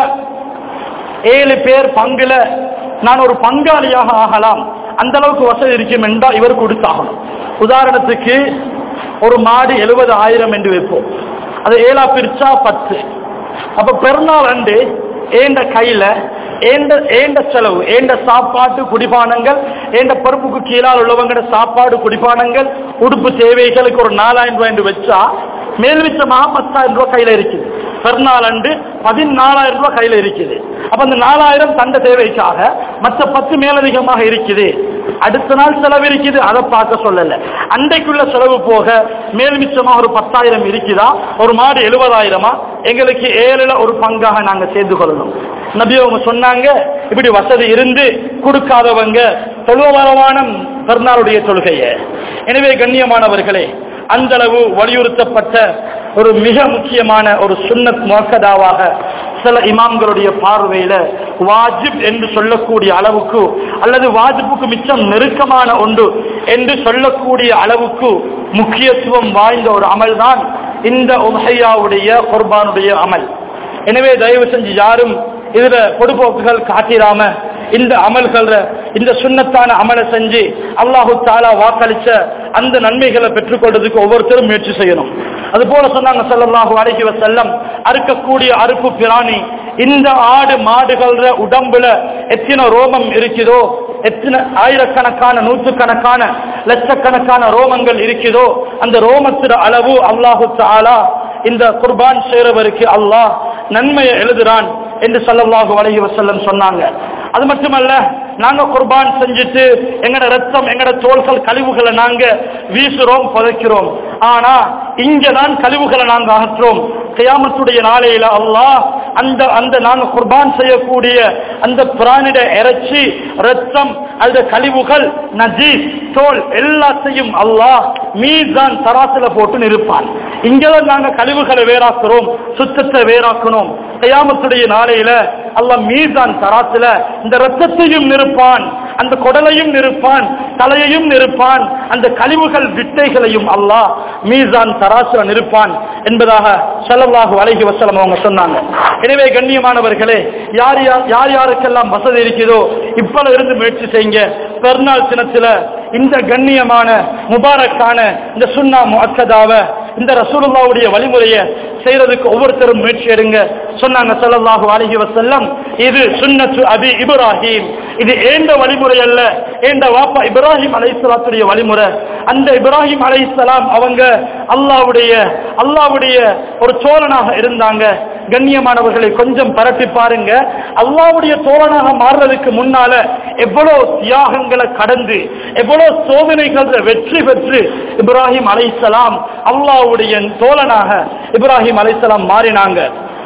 ஏழு பேர் பங்குல நான் ஒரு பங்காளியாக ஆகலாம் அந்த அளவுக்கு வசதி இருக்கும் என்றால் இவர் கொடுத்தாகணும் உதாரணத்துக்கு ஒரு மாடு எழுபது ஆயிரம் என்று வைப்போம் அது ஏழா பிரிச்சா பத்து அப்ப பெருநாள் அண்டு ஏண்ட கையில ஏண்ட ஏண்ட செலவு ஏண்ட சாப்பாட்டு குடிபானங்கள் ஏண்ட பொறுப்புக்கு கீழால் உள்ளவங்களோட சாப்பாடு குடிபானங்கள் உடுப்பு தேவைகளுக்கு ஒரு நாலாயிரம் ரூபாய் என்று வச்சா மேல்விச்சமாக பத்தாயிரம் ரூபாய் கையில இருக்குது பெருநாள் அண்டு பதினாலாயிரம் ரூபாய் கையில இருக்குது அப்ப அந்த நாலாயிரம் தண்ட தேவைக்காக மற்ற பத்து மேலதிகமாக இருக்குது அடுத்த நாள் செலவு இருக்குது அதை பார்க்க சொல்லல அன்றைக்குள்ள செலவு போக மேல் மிச்சமாக ஒரு பத்தாயிரம் இருக்குதா ஒரு மாடு எழுபதாயிரமா எங்களுக்கு ஏழுல ஒரு பங்காக நாங்க சேர்ந்து கொள்ளணும் நபி அவங்க சொன்னாங்க இப்படி வசதி இருந்து கொடுக்காதவங்க தொழுவரமான பெருநாளுடைய தொழுகைய எனவே கண்ணியமானவர்களே அந்த அளவு வலியுறுத்தப்பட்ட ஒரு மிக முக்கியமான ஒரு சுன்னத் முகதாவாக சில இமாம்களுடைய பார்வையில வாஜிப் என்று சொல்லக்கூடிய அளவுக்கு அல்லது வாஜிப்புக்கு மிச்சம் நெருக்கமான ஒன்று என்று சொல்லக்கூடிய அளவுக்கு முக்கியத்துவம் வாய்ந்த ஒரு அமல் தான் இந்த உமையாவுடைய குர்பானுடைய அமல் எனவே தயவு செஞ்சு யாரும் இதுல பொடுபோக்குகள் காட்டிராம இந்த அமல்கள் இந்த சுண்ணத்தான அமலை செஞ்சு அல்லாஹு தாலா வாக்களிச்ச அந்த நன்மைகளை பெற்றுக்கொள்றதுக்கு ஒவ்வொருத்தரும் முயற்சி செய்யணும் அது போல சொன்னாங்க ஸல்லல்லாஹு அலைஹி வஸல்லம் அறுக்கக்கூடிய அறுப்பு பிராணி இந்த ஆடு மாடுகள உடம்புல எத்தனை ரோமம் இருக்குதோ எத்தனை ஆயிரக்கணக்கான நூற்றுக்கணக்கான லட்சக்கணக்கான ரோமங்கள் இருக்குதோ அந்த ரோமத்திற அளவு அல்லாஹு தாலா இந்த குர்பான் செய்றவருக்கு அல்லாஹ் நன்மையை எழுதுறான் என்று ஸல்லல்லாஹு அலைஹி வஸல்லம் சொன்னாங்க அது மட்டுமல்ல நாங்க குர்பான் செஞ்சுட்டு எங்கட ரத்தம் எங்கட தோள்கள் கழிவுகளை நாங்க வீசுறோம் புதைக்கிறோம் ஆனா இங்கதான் கழிவுகளை நாங்க அகற்றோம் கியாமத்துடைய நாளையில அல்லாஹ் அந்த அந்த நாங்க குர்பான் செய்யக்கூடிய அந்த பிராணிட இறைச்சி ரத்தம் அந்த கழிவுகள் நஜீஸ் தோல் எல்லாத்தையும் அல்லாஹ் மீதான் தராசுல போட்டு நிற்பான் இங்கதான் நாங்க கழிவுகளை வேறாக்குறோம் சுத்தத்தை வேறாக்கணும் கயாமத்துடைய நாளையில அல்லாஹ் மீதான் தராசுல இந்த ரத்தத்தையும் நிற்பான் அந்த குடலையும் நிற்பான் தலையையும் நிற்பான் அந்த கழிவுகள் விட்டைகளையும் அல்லாஹ் மீசான் தராசுல நிற்பான் என்பதாக ஸல்லல்லாஹு அலைஹி வஸல்லம் அவங்க சொன்னாங்க எனவே கண்ணியமானவர்களே யார் யார் யார் யாருக்கெல்லாம் வசதி இருக்குதோ இப்பல இருந்து முயற்சி செய்யுங்க பெருநாள் தினத்துல இந்த கண்ணியமான முபாரக்கான இந்த சுன்னா முஅக்கதாவ இந்த ரசூலுல்லாவுடைய வழிமுறையை செய்யறதுக்கு ஒவ்வொருத்தரும் முயற்சி எடுங்க சொன்னாங்க ஸல்லல்லாஹு அலைஹி வஸல்லம் இது சுன்னத்து அபி இப்ராஹிம் இது ஏண்ட வழிமுறை அல்ல ஏண்ட வாப்பா இப்ராஹிம் அலைஹிஸ்ஸலாத்துடைய வழிமுறை அந்த இப்ராஹிம் அலைஹிஸ்ஸலாம் அவங்க அல்லாஹ்வுடைய அல்லாஹ்வுடைய ஒரு தோழனாக இருந்தாங்க கண்ணியமானவர்களை கொஞ்சம் பரப்பி பாருங்க அல்லாஹ்வுடைய தோழனாக மாறுறதுக்கு முன்னால எவ்வளவு தியாகங்களை கடந்து எவ்வளவு சோதனைகள் வெற்றி பெற்று இப்ராஹிம் அலைஹிஸ்ஸலாம் அல்லாஹ்வுடைய தோழனாக இப்ராஹிம் அலைஹிஸ்ஸலாம் மாறினாங்க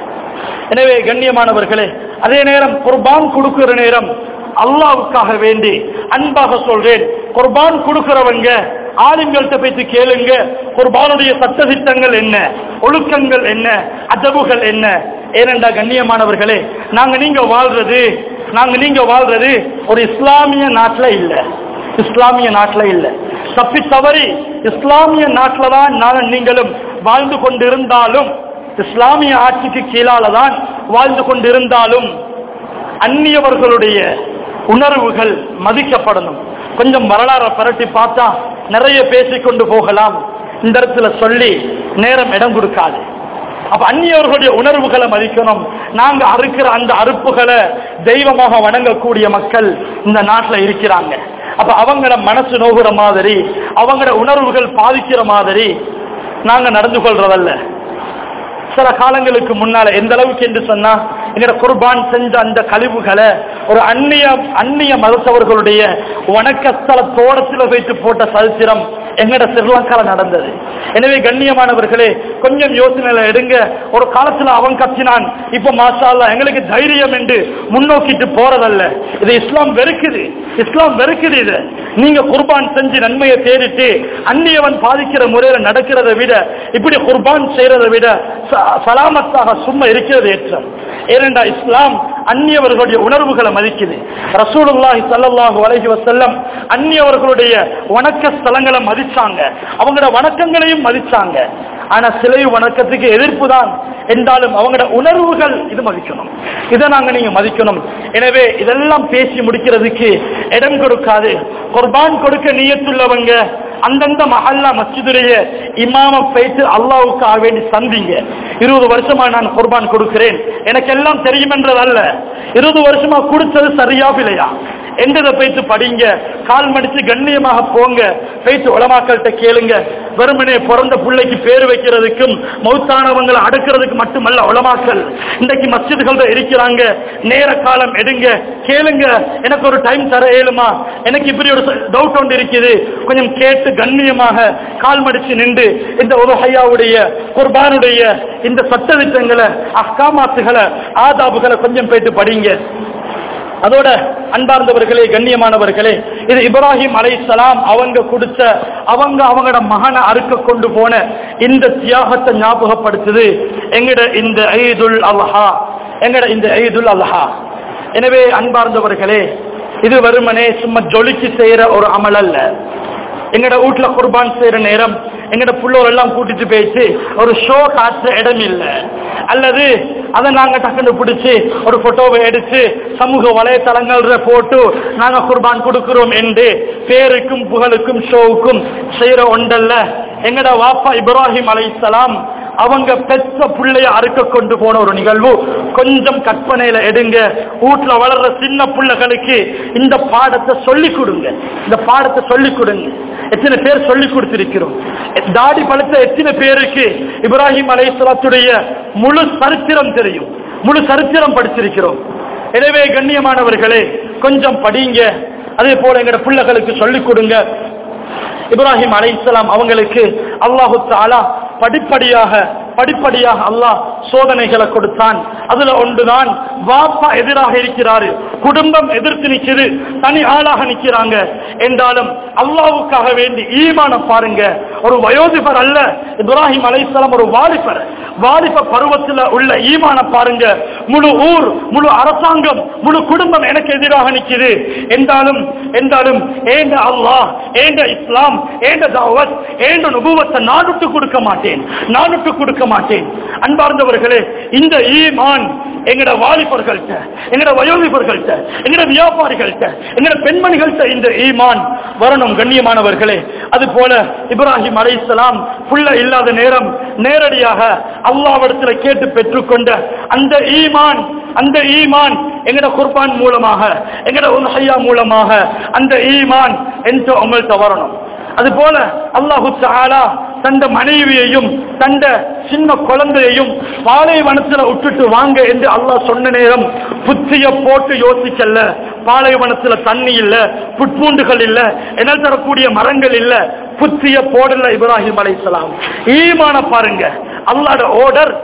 எனவே கண்ணியமானவர்களே அதே நேரம் குர்பான் கொடுக்கிற நேரம் அல்லாவுக்காக வேண்டி அன்பாக சொல்றேன் குர்பான் கொடுக்கிறவங்க ஆளுங்கள்ட்ட போயிட்டு கேளுங்க குர்பானுடைய சட்டதிட்டங்கள் என்ன ஒழுக்கங்கள் என்ன அதவுகள் என்ன ஏனென்றா கண்ணியமானவர்களே நாங்க நீங்க வாழ்றது நாங்க நீங்க வாழ்றது ஒரு இஸ்லாமிய நாட்டுல இல்ல இஸ்லாமிய நாட்டுல இல்ல தப்பி தவறி இஸ்லாமிய நாட்டுல தான் நானும் நீங்களும் வாழ்ந்து கொண்டிருந்தாலும் இஸ்லாமிய ஆட்சிக்கு கீழால தான் வாழ்ந்து கொண்டிருந்தாலும் அந்நியவர்களுடைய உணர்வுகள் மதிக்கப்படணும் கொஞ்சம் வரலாறை பரட்டி பார்த்தா நிறைய பேசிக்கொண்டு போகலாம் இந்த இடத்துல சொல்லி நேரம் இடம் கொடுக்காது அப்ப அந்நியவர்களுடைய உணர்வுகளை மதிக்கணும் நாங்க அறுக்கிற அந்த அறுப்புகளை தெய்வமாக வணங்கக்கூடிய மக்கள் இந்த நாட்டுல இருக்கிறாங்க அப்ப அவங்கள மனசு நோகுற மாதிரி அவங்களோட உணர்வுகள் பாதிக்கிற மாதிரி நாங்க நடந்து கொள்றதல்ல சில காலங்களுக்கு முன்னால எந்த அளவுக்கு என்று சொன்னா எங்கட குர்பான் செஞ்ச அந்த கழிவுகளை ஒரு அந்நிய அந்நிய மதத்தவர்களுடைய வணக்கஸ்தல தோட்டத்தில் வைத்து போட்ட சரித்திரம் எங்கட ஸ்ரீலங்கால நடந்தது எனவே கண்ணியமானவர்களே கொஞ்சம் யோசனையில எடுங்க ஒரு காலத்துல அவன் கத்தினான் இப்ப மாஷா அல்லாஹ் எங்களுக்கு தைரியம் என்று முன்னோக்கிட்டு போறதல்ல இது இஸ்லாம் வெறுக்குது இஸ்லாம் வெறுக்குது இது நீங்க குர்பான் செஞ்சு நன்மையை தேடிட்டு அந்நியவன் பாதிக்கிற முறையில நடக்கிறதை விட இப்படி குர்பான் செய்யறதை விட ச- சலாமத்தாக சும்மா இருக்கிறது ஏற்றம் ஏனென்றா இஸ்லாம் அந்நியவர்களுடைய உணர்வுகளை மதிக்குது ரசூலுல்லாஹி ஸல்லல்லாஹு அலைஹி வஸல்லம் அந்நியவர்களுடைய வணக்க ஸ்தலங்களை மதிச்சாங்க அவங்களோட வணக்கங்களையும் மதிச்சாங்க ஆனா சிலை வணக்கத்துக்கு எதிர்ப்பு தான் என்றாலும் அவங்களோட உணர்வுகள் இது மதிக்கணும் இதை நாங்க நீங்க மதிக்கணும் எனவே இதெல்லாம் பேசி முடிக்கிறதுக்கு இடம் கொடுக்காது குர்பான் கொடுக்க நீயத்துள்ளவங்க அந்தந்த மஹல்லா மஸ்ஜிதுடைய இமாம போயிட்டு அல்லாவுக்காக வேண்டி சந்திங்க இருபது வருஷமா நான் குர்பான் கொடுக்கிறேன் எனக்கு எல்லாம் தெரியும் என்றதல்ல இருபது வருஷமா கொடுத்தது சரியா இல்லையா என்றதை போயிட்டு படிங்க கால் மடிச்சு கண்ணியமாக போங்க போயிட்டு உலமாக்கள்கிட்ட கேளுங்க வெறுமனே பிறந்த பிள்ளைக்கு பேர் வைக்கிறதுக்கும் மௌத்தானவங்களை அடக்கிறதுக்கு மட்டுமல்ல உலமாக்கல் இன்றைக்கு மஸ்ஜிதுகள் இருக்கிறாங்க நேர காலம் எடுங்க கேளுங்க எனக்கு ஒரு டைம் தர இயலுமா எனக்கு இப்படி ஒரு டவுட் ஒன்று இருக்குது கொஞ்சம் கேட்டு கண்ணியமாக கால் மடிச்சு நின்று இந்த உலகையாவுடைய குர்பானுடைய இந்த சட்டதிட்டங்களை அஹ்காமாத்துகளை ஆதாபுகளை கொஞ்சம் போயிட்டு படிங்க அதோட அன்பார்ந்தவர்களே கண்ணியமானவர்களே இது இப்ராஹிம் அலைசலாம் அவங்க கொடுத்த அவங்க அவங்களோட மகனை அறுக்க கொண்டு போன இந்த தியாகத்தை ஞாபகப்படுத்துது எங்கட இந்த ஐதுல் அல்ஹா எங்கட இந்த ஐதுல் அல்ஹா எனவே அன்பார்ந்தவர்களே இது வெறுமனே சும்மா ஜொலிச்சு செய்யற ஒரு அமல் அல்ல எங்கட வீட்டுல குர்பான் செய்யற நேரம் எங்கட புள்ளோர் எல்லாம் கூட்டிட்டு போயிட்டு ஒரு ஷோ காட்டுற இடம் இல்ல அல்லது அதை நாங்க டக்குன்னு பிடிச்சு ஒரு போட்டோவை எடுத்து சமூக வலைத்தளங்கள்ல போட்டு நாங்க குர்பான் கொடுக்கிறோம் என்று பேருக்கும் புகழுக்கும் ஷோவுக்கும் செய்யற ஒன்றல்ல எங்கட வாப்பா இப்ராஹிம் அலைசலாம் அவங்க பெற்ற புள்ளைய அறுக்க கொண்டு போன ஒரு நிகழ்வு கொஞ்சம் கற்பனையில எடுங்க வீட்டுல வளர்ற சின்ன பிள்ளைகளுக்கு இந்த பாடத்தை சொல்லி கொடுங்க இந்த பாடத்தை சொல்லி கொடுங்க எத்தனை பேர் சொல்லி கொடுத்திருக்கிறோம் தாடி பழுத்த எத்தனை பேருக்கு இப்ராஹிம் அலைசலாத்துடைய முழு சரித்திரம் தெரியும் முழு சரித்திரம் படிச்சிருக்கிறோம் எனவே கண்ணியமானவர்களே கொஞ்சம் படிங்க அதே போல எங்கட பிள்ளைகளுக்கு சொல்லிக் கொடுங்க இப்ராஹிம் அலைஹிஸ்ஸலாம் அவங்களுக்கு அல்லாஹு தாலா படிப்படியாக படிப்படியாக அல்லாஹ் சோதனைகளை கொடுத்தான் அதுல ஒன்றுதான் வாப்பா எதிராக இருக்கிறாரு குடும்பம் எதிர்த்து நிக்குது தனி ஆளாக நிக்கிறாங்க என்றாலும் அல்லாவுக்காக வேண்டி ஈமான பாருங்க ஒரு வயோதிபர் அல்ல இப்ராஹிம் அலைஹிஸ்ஸலாம் ஒரு வாலிபர் வாலிப பருவத்தில் உள்ள ஈமான பாருங்க முழு ஊர் முழு அரசாங்கம் முழு குடும்பம் எனக்கு எதிராக நிக்குது என்றாலும் என்றாலும் ஏண்ட அல்லாஹ் ஏண்ட இஸ்லாம் ஏண்ட தாவத் ஏண்ட நுபுவத்தை நான் விட்டு கொடுக்க மாட்டேன் நான் விட்டு கொடுக்க மாட்டேன் அன்பார்ந்தவர்களே இந்த ஈமான் எங்கட வாலிபர்கள்ட்ட எங்கட வயோதிபர்கள்ட்ட எங்கட வியாபாரிகள்ட்ட எங்கட பெண்மணிகள்ட்ட இந்த ஈமான் வரணும் கண்ணியமானவர்களே அது போல இப்ராஹிம் அலைஹிஸ்ஸலாம் புள்ள இல்லாத நேரம் நேரடியாக அல்லாவிடத்தில் கேட்டு பெற்றுக்கொண்ட அந்த ஈமான் அந்த ஈமான் எங்கட குர்பான் மூலமாக எங்கட உல்ஹையா மூலமாக அந்த ஈமான் என்று உங்கள்கிட்ட வரணும் அது போல அல்லாஹு தஆலா தந்த மனைவியையும் தந்த சின்ன குழந்தையையும் பாலைவனத்தில் விட்டுட்டு வாங்க என்று அல்லாஹ் சொன்ன நேரம் புத்திய போட்டு யோசிக்கல பாலைவனத்துல தண்ணி இல்ல புட்பூண்டுகள் இல்ல என்னால் தரக்கூடிய மரங்கள் இல்ல புத்திய போடல இப்ராஹிம் அலைஹிஸ்ஸலாம் ஈமான பாருங்க அல்லாஹ்ட ஓர்டர்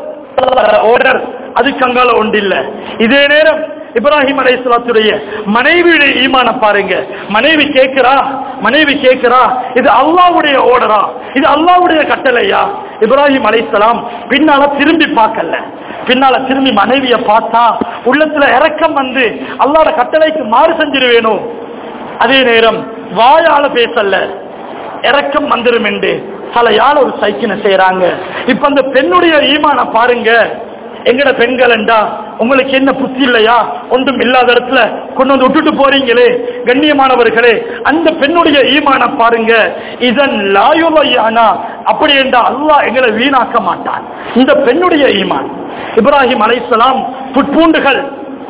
ஓர்டர் அதுக்கு அங்கால ஒன்று இல்ல இதே நேரம் இப்ராஹிம் அலைஹிஸ்ஸலாத்துடைய மனைவியுடைய ஈமான பாருங்க மனைவி கேட்கிறா மனைவி கேட்கிறா இது அல்லாஹ்வுடைய ஓர்டரா இது அல்லாஹ்வுடைய கட்டளையா இப்ராஹிம் அலைஹிஸ்ஸலாம் பின்னால திரும்பி பார்க்கல பின்னால திரும்பி மனைவிய பார்த்தா உள்ளத்துல இரக்கம் வந்து அல்லாஹ்ட கட்டளைக்கு மாறு செஞ்சிருவேனோ அதே நேரம் வாயால பேசல இறக்கம் வந்துரும் என்று தலையால ஒரு சைக்கினை செய்யறாங்க இப்ப அந்த பெண்ணுடைய ஈமான பாருங்க எங்கட பெண்கள் என்றா உங்களுக்கு என்ன புத்தி இல்லையா ஒன்றும் இல்லாத இடத்துல கொண்டு வந்து விட்டுட்டு போறீங்களே கண்ணியமானவர்களே அந்த பெண்ணுடைய ஈமான பாருங்க இதன் லாயுலையானா அப்படி என்றா அல்லாஹ் எங்களை வீணாக்க மாட்டான் இந்த பெண்ணுடைய ஈமான் இப்ராஹிம் அலைசலாம் புட்பூண்டுகள்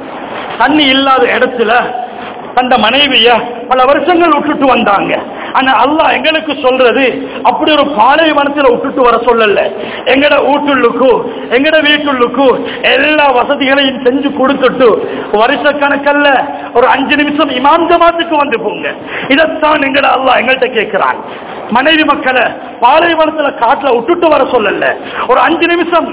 தண்ணி இல்லாத இடத்துல தந்த மனைவிய பல வருஷங்கள் விட்டுட்டு வந்தாங்க ஆனா அல்லாஹ் எங்களுக்கு சொல்றது அப்படி ஒரு பாலைவனத்துல விட்டுட்டு வர சொல்லல எங்கட வீட்டுள்ளுக்கு எங்கட வீட்டுள்ளுக்கு எல்லா வசதிகளையும் செஞ்சு கொடுத்துட்டு வருஷ கணக்கல்ல ஒரு அஞ்சு நிமிஷம் இமாம் ஜமாத்துக்கு வந்து போங்க இதைத்தான் எங்கட அல்லாஹ் எங்கள்கிட்ட கேட்கிறான் மனைவி மக்களை பாலைவனத்துல காட்டுல விட்டுட்டு வர சொல்லல ஒரு அஞ்சு நிமிஷம்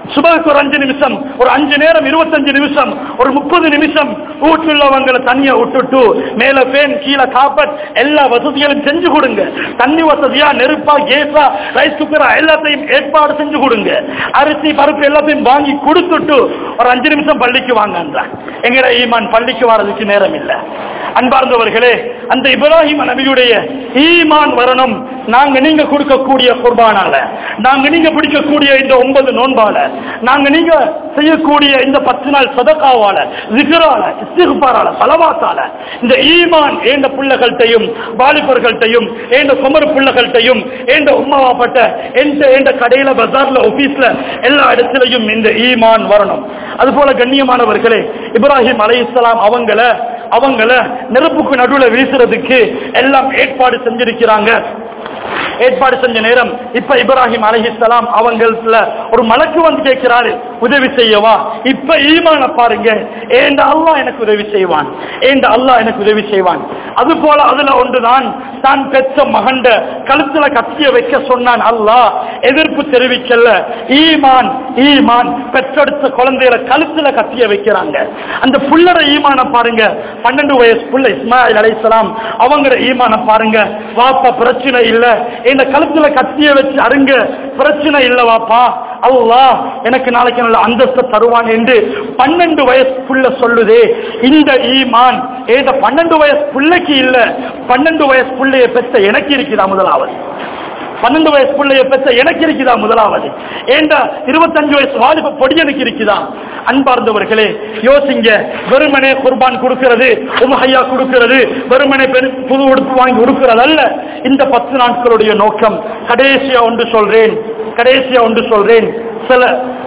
சுபகுக்கு ஒரு அஞ்சு நிமிஷம் ஒரு அஞ்சு நேரம் இருபத்தஞ்சு நிமிஷம் ஒரு முப்பது நிமிஷம் வீட்டுள்ளவங்களை தண்ணியை விட்டுட்டு மேல பேன் கீழே காப்பட் எல்லா வசதிகளும் செஞ்சு கொடுங்க தண்ணி வசதியா நெருப்பா கேஸா ரைஸ் குக்கரா எல்லாத்தையும் ஏற்பாடு செஞ்சு கொடுங்க அரிசி பருப்பு எல்லாத்தையும் வாங்கி கொடுத்துட்டு ஒரு அஞ்சு நிமிஷம் பள்ளிக்கு வாங்கன்றான் எங்கட ஈமான் பள்ளிக்கு வர்றதுக்கு நேரம் இல்லை அன்பார்ந்தவர்களே அந்த இப்ராஹிம் நபியுடைய ஈமான் வரணும் நாங்க நீங்க கொடுக்கக்கூடிய குர்பானால நாங்க நீங்க பிடிக்கக்கூடிய இந்த ஒன்பது நோன்பால நாங்க நீங்க செய்யக்கூடிய இந்த பத்து நாள் சதகாவால ஜிகரால இஸ்திகுபாரால பலவாத்தால இந்த ஈமான் ஏண்ட பிள்ளைகள்கிட்டையும் வாலிபர்கள்ட்டையும் ஏண்ட குமர் பிள்ளைகள்கிட்டையும் ஏண்ட உமாவாப்பட்ட எந்த ஏண்ட கடையில பஜார்ல ஆபீஸ்ல எல்லா இடத்திலையும் இந்த ஈமான் வரணும் அதுபோல கண்ணியமானவர்களே இப்ராஹிம் அலைஹிஸ்ஸலாம் அவங்கள அவங்கள நெருப்புக்கு நடுவுல வீசுறதுக்கு எல்லாம் ஏற்பாடு செஞ்சிருக்கிறாங்க ஏற்பாடு செஞ்ச நேரம் இப்ப இப்ராஹிம் அலைஹிஸ்ஸலாம் அவங்கள ஒரு மலக்கு வந்து கேட்கிறாரு உதவி செய்யவா இப்ப ஈமான பாருங்க ஏண்ட அல்லாஹ் எனக்கு உதவி செய்வான் ஏண்ட அல்லாஹ் எனக்கு உதவி செய்வான் அது போல அதுல ஒன்றுதான் தான் பெற்ற மகண்ட கழுத்துல கத்திய வைக்க சொன்னான் அல்லாஹ் எதிர்ப்பு தெரிவிக்கல ஈமான் ஈமான் பெற்றெடுத்த குழந்தைகளை கழுத்துல கத்திய வைக்கிறாங்க அந்த புள்ளர ஈமான பாருங்க பன்னெண்டு வயசு புள்ள இஸ்மாயில் அலைஹிஸ்ஸலாம் அவங்கள ஈமான பாருங்க வாப்பா பிரச்சனை இல்ல இந்த கழுத்துல கத்திய வச்சு அருங்க பிரச்சனை இல்ல வாப்பா அல்லாஹ் எனக்கு நாளைக்கு நல்ல அந்தஸ்து தருவான் என்று பன்னெண்டு வயசு புள்ள சொல்லுதே இந்த ஈமான் ஏத பன்னெண்டு வயசு பிள்ளைக்கு இல்ல பன்னெண்டு வயசு பிள்ளைய பெற்ற எனக்கு இருக்குதா முதலாவது பன்னெண்டு வயசு பிள்ளைய பெற்ற எனக்கு இருக்குதா முதலாவது ஏண்டா இருபத்தஞ்சு வயசு வாலிப பொடியனுக்கு இருக்குதா அன்பார்ந்தவர்களே யோசிங்க வெறுமனே குர்பான் கொடுக்கிறது உமஹையா கொடுக்கிறது வெறுமனே பெரு புது உடுப்பு வாங்கி கொடுக்கிறது அல்ல இந்த பத்து நாட்களுடைய நோக்கம் கடைசியா ஒன்று சொல்றேன் கடைசியா ஒன்று சொல்றேன் சில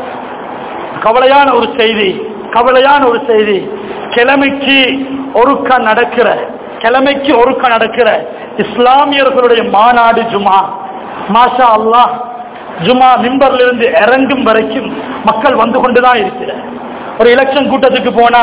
கவலையான ஒரு செய்தி கவலையான ஒரு செய்தி கிழமைக்கு ஒருக்கா நடக்கிற கிழமைக்கு ஒருக்கா நடக்கிற இஸ்லாமியர்களுடைய மாநாடு ஜுமா மாஷா அல்லாஹ் ஜுமா மிம்பர்ல இருந்து இறங்கும் வரைக்கும் மக்கள் வந்து கொண்டுதான் இருக்கிற ஒரு எலெக்ஷன் கூட்டத்துக்கு போனா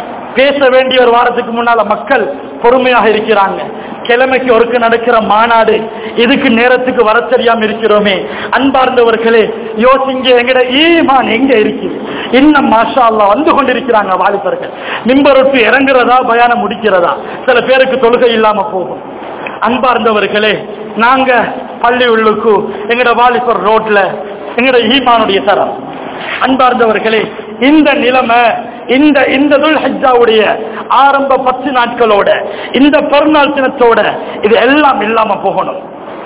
பேச வேண்டிய ஒரு வாரத்துக்கு முன்னால மக்கள் பொறுமையாக இருக்கிறாங்க கிழமைக்கு ஒருக்கு நடக்கிற மாநாடு இதுக்கு நேரத்துக்கு வர தெரியாம இருக்கிறோமே அன்பார்ந்தவர்களே யோசிங்க எங்கட ஈமான் எங்க இருக்குது இன்னும் மாஷா அல்லாஹ் வந்து கொண்டிருக்கிறாங்க வாலிபர்கள் மிம்பர் விட்டு இறங்குறதா பயானம் முடிக்கிறதா சில பேருக்கு தொழுகை இல்லாம போகும் அன்பார்ந்தவர்களே நாங்க பள்ளி உள்ளுக்கு எங்கட வாலிபர் ரோட்ல எங்கட ஈமானுடைய தரம் அன்பார்ந்தவர்களே இந்த நிலைமை இந்த இந்த துல் ஹஜ்ஜாவுடைய ஆரம்ப பத்து நாட்களோட இந்த பெருநாள் தினத்தோட இது எல்லாம் இல்லாம போகணும்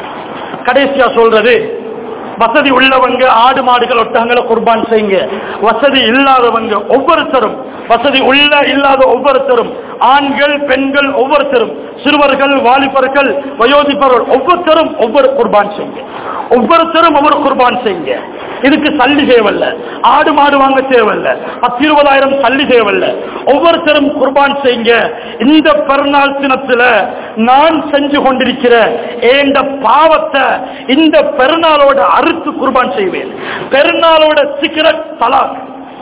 கடைசியா சொல்றது வசதி உள்ளவங்க ஆடு மாடுகள் ஒட்டகங்களை குர்பான் செய்யுங்க வசதி இல்லாதவங்க ஒவ்வொருத்தரும் வசதி உள்ள இல்லாத ஒவ்வொருத்தரும் ஆண்கள் பெண்கள் ஒவ்வொருத்தரும் சிறுவர்கள் வாலிபர்கள் வயோதிபர்கள் ஒவ்வொருத்தரும் ஒவ்வொரு குர்பான் செய்யுங்க ஒவ்வொருத்தரும் ஒவ்வொரு குர்பான் செய்யுங்க இதுக்கு சல்லி தேவையில்ல ஆடு மாடு வாங்க தேவையில்ல பத்து இருபதாயிரம் சல்லி தேவையில்ல ஒவ்வொருத்தரும் குர்பான் செய்யுங்க இந்த பெருநாள் தினத்துல நான் செஞ்சு கொண்டிருக்கிற ஏண்ட பாவத்தை இந்த பெருநாளோட அறுத்து குர்பான் செய்வேன் பெருநாளோட சிகரெட் தலாக்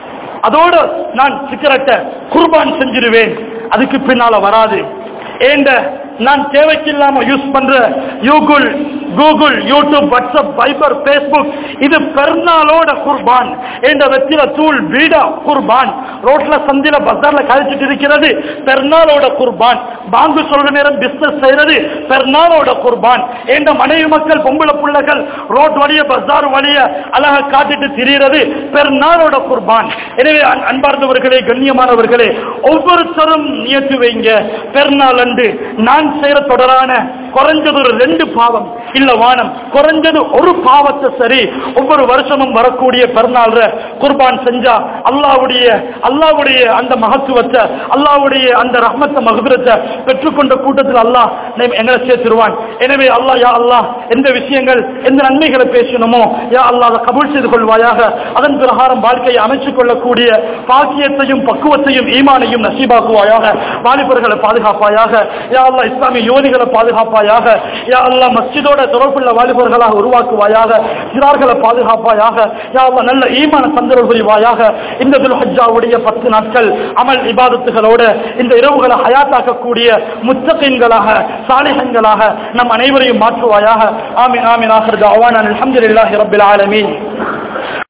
அதோட நான் சிகரெட்டை குர்பான் செஞ்சிருவேன் அதுக்கு பின்னால வராது ஏண்ட நான் தேவைக்கில்லாம யூஸ் பண்ற யூகுல் Google YouTube WhatsApp Viber Facebook இது பெருநாளோட குர்பான் என்ற வெத்தில தூள் வீடா குர்பான் ரோட்ல சந்தில பஜார்ல கழிச்சிட்டு இருக்கிறது பெருநாளோட குர்பான் பாங்கு சொல்ற நேரம் பிசினஸ் செய்யறது பெருநாளோட குர்பான் என்ற மனைவி மக்கள் பொம்பளை பிள்ளைகள் ரோட் வழிய பஜார் வழிய அழகா காட்டிட்டு திரியிறது பெருநாளோட குர்பான் எனவே அன்- அன்பார்ந்தவர்களே கண்ணியமானவர்களே ஒவ்வொருத்தரும் நியத்து வைங்க பெருநாள் அன்று நான் செய்யற தொடரான குறைஞ்சது ஒரு ரெண்டு பாவம் இல்ல வானம் குறைஞ்சது ஒரு பாவத்தை சரி ஒவ்வொரு வருஷமும் வரக்கூடிய பெருநாள் குர்பான் செஞ்சா அல்லாவுடைய அல்லாவுடைய அந்த மகத்துவத்தை அல்லாவுடைய அந்த ரஹ்மத்தை மகுபிரத்தை பெற்றுக்கொண்ட கூட்டத்தில் அல்லாஹ் நம்ம எங்களை சேர்த்துருவான் எனவே அல்லாஹ் யா அல்லாஹ் எந்த விஷயங்கள் எந்த நன்மைகளை பேசணுமோ யா அல்லாஹ் அதை கபூல் செய்து கொள்வாயாக அதன் பிரகாரம் வாழ்க்கையை அமைச்சுக் கொள்ளக்கூடிய பாக்கியத்தையும் பக்குவத்தையும் ஈமானையும் நசீபாக்குவாயாக வாலிபர்களை பாதுகாப்பாயாக யா அல்லாஹ் இஸ்லாமிய யோனிகளை பாதுகாப்பாயாக யா அல்லாஹ் மஸ்ஜிதோட தொடர்புள்ள வாலிபர்களாக உருவாக்குவாயாக சிறார்களை பாதுகாப்பாயாக யா அல்லாஹ் நல்ல ஈமான சந்தர்ப்ப புரிவாயாக இந்த துல்ஹஜ்ஜாவுடைய பத்து நாட்கள் அமல் இபாதத்துகளோட இந்த இரவுகளை ஹயாத்தாக்கக்கூடிய முத்தகீன்களாக சாலிஹன்களாக நம் அனைவரையும் மாற்றுவாயாக ஆமீன் ஆமீன் ஆஹிர் தஅவானா அல்ஹம்துலில்லாஹி ரப்பில் ஆலமீன்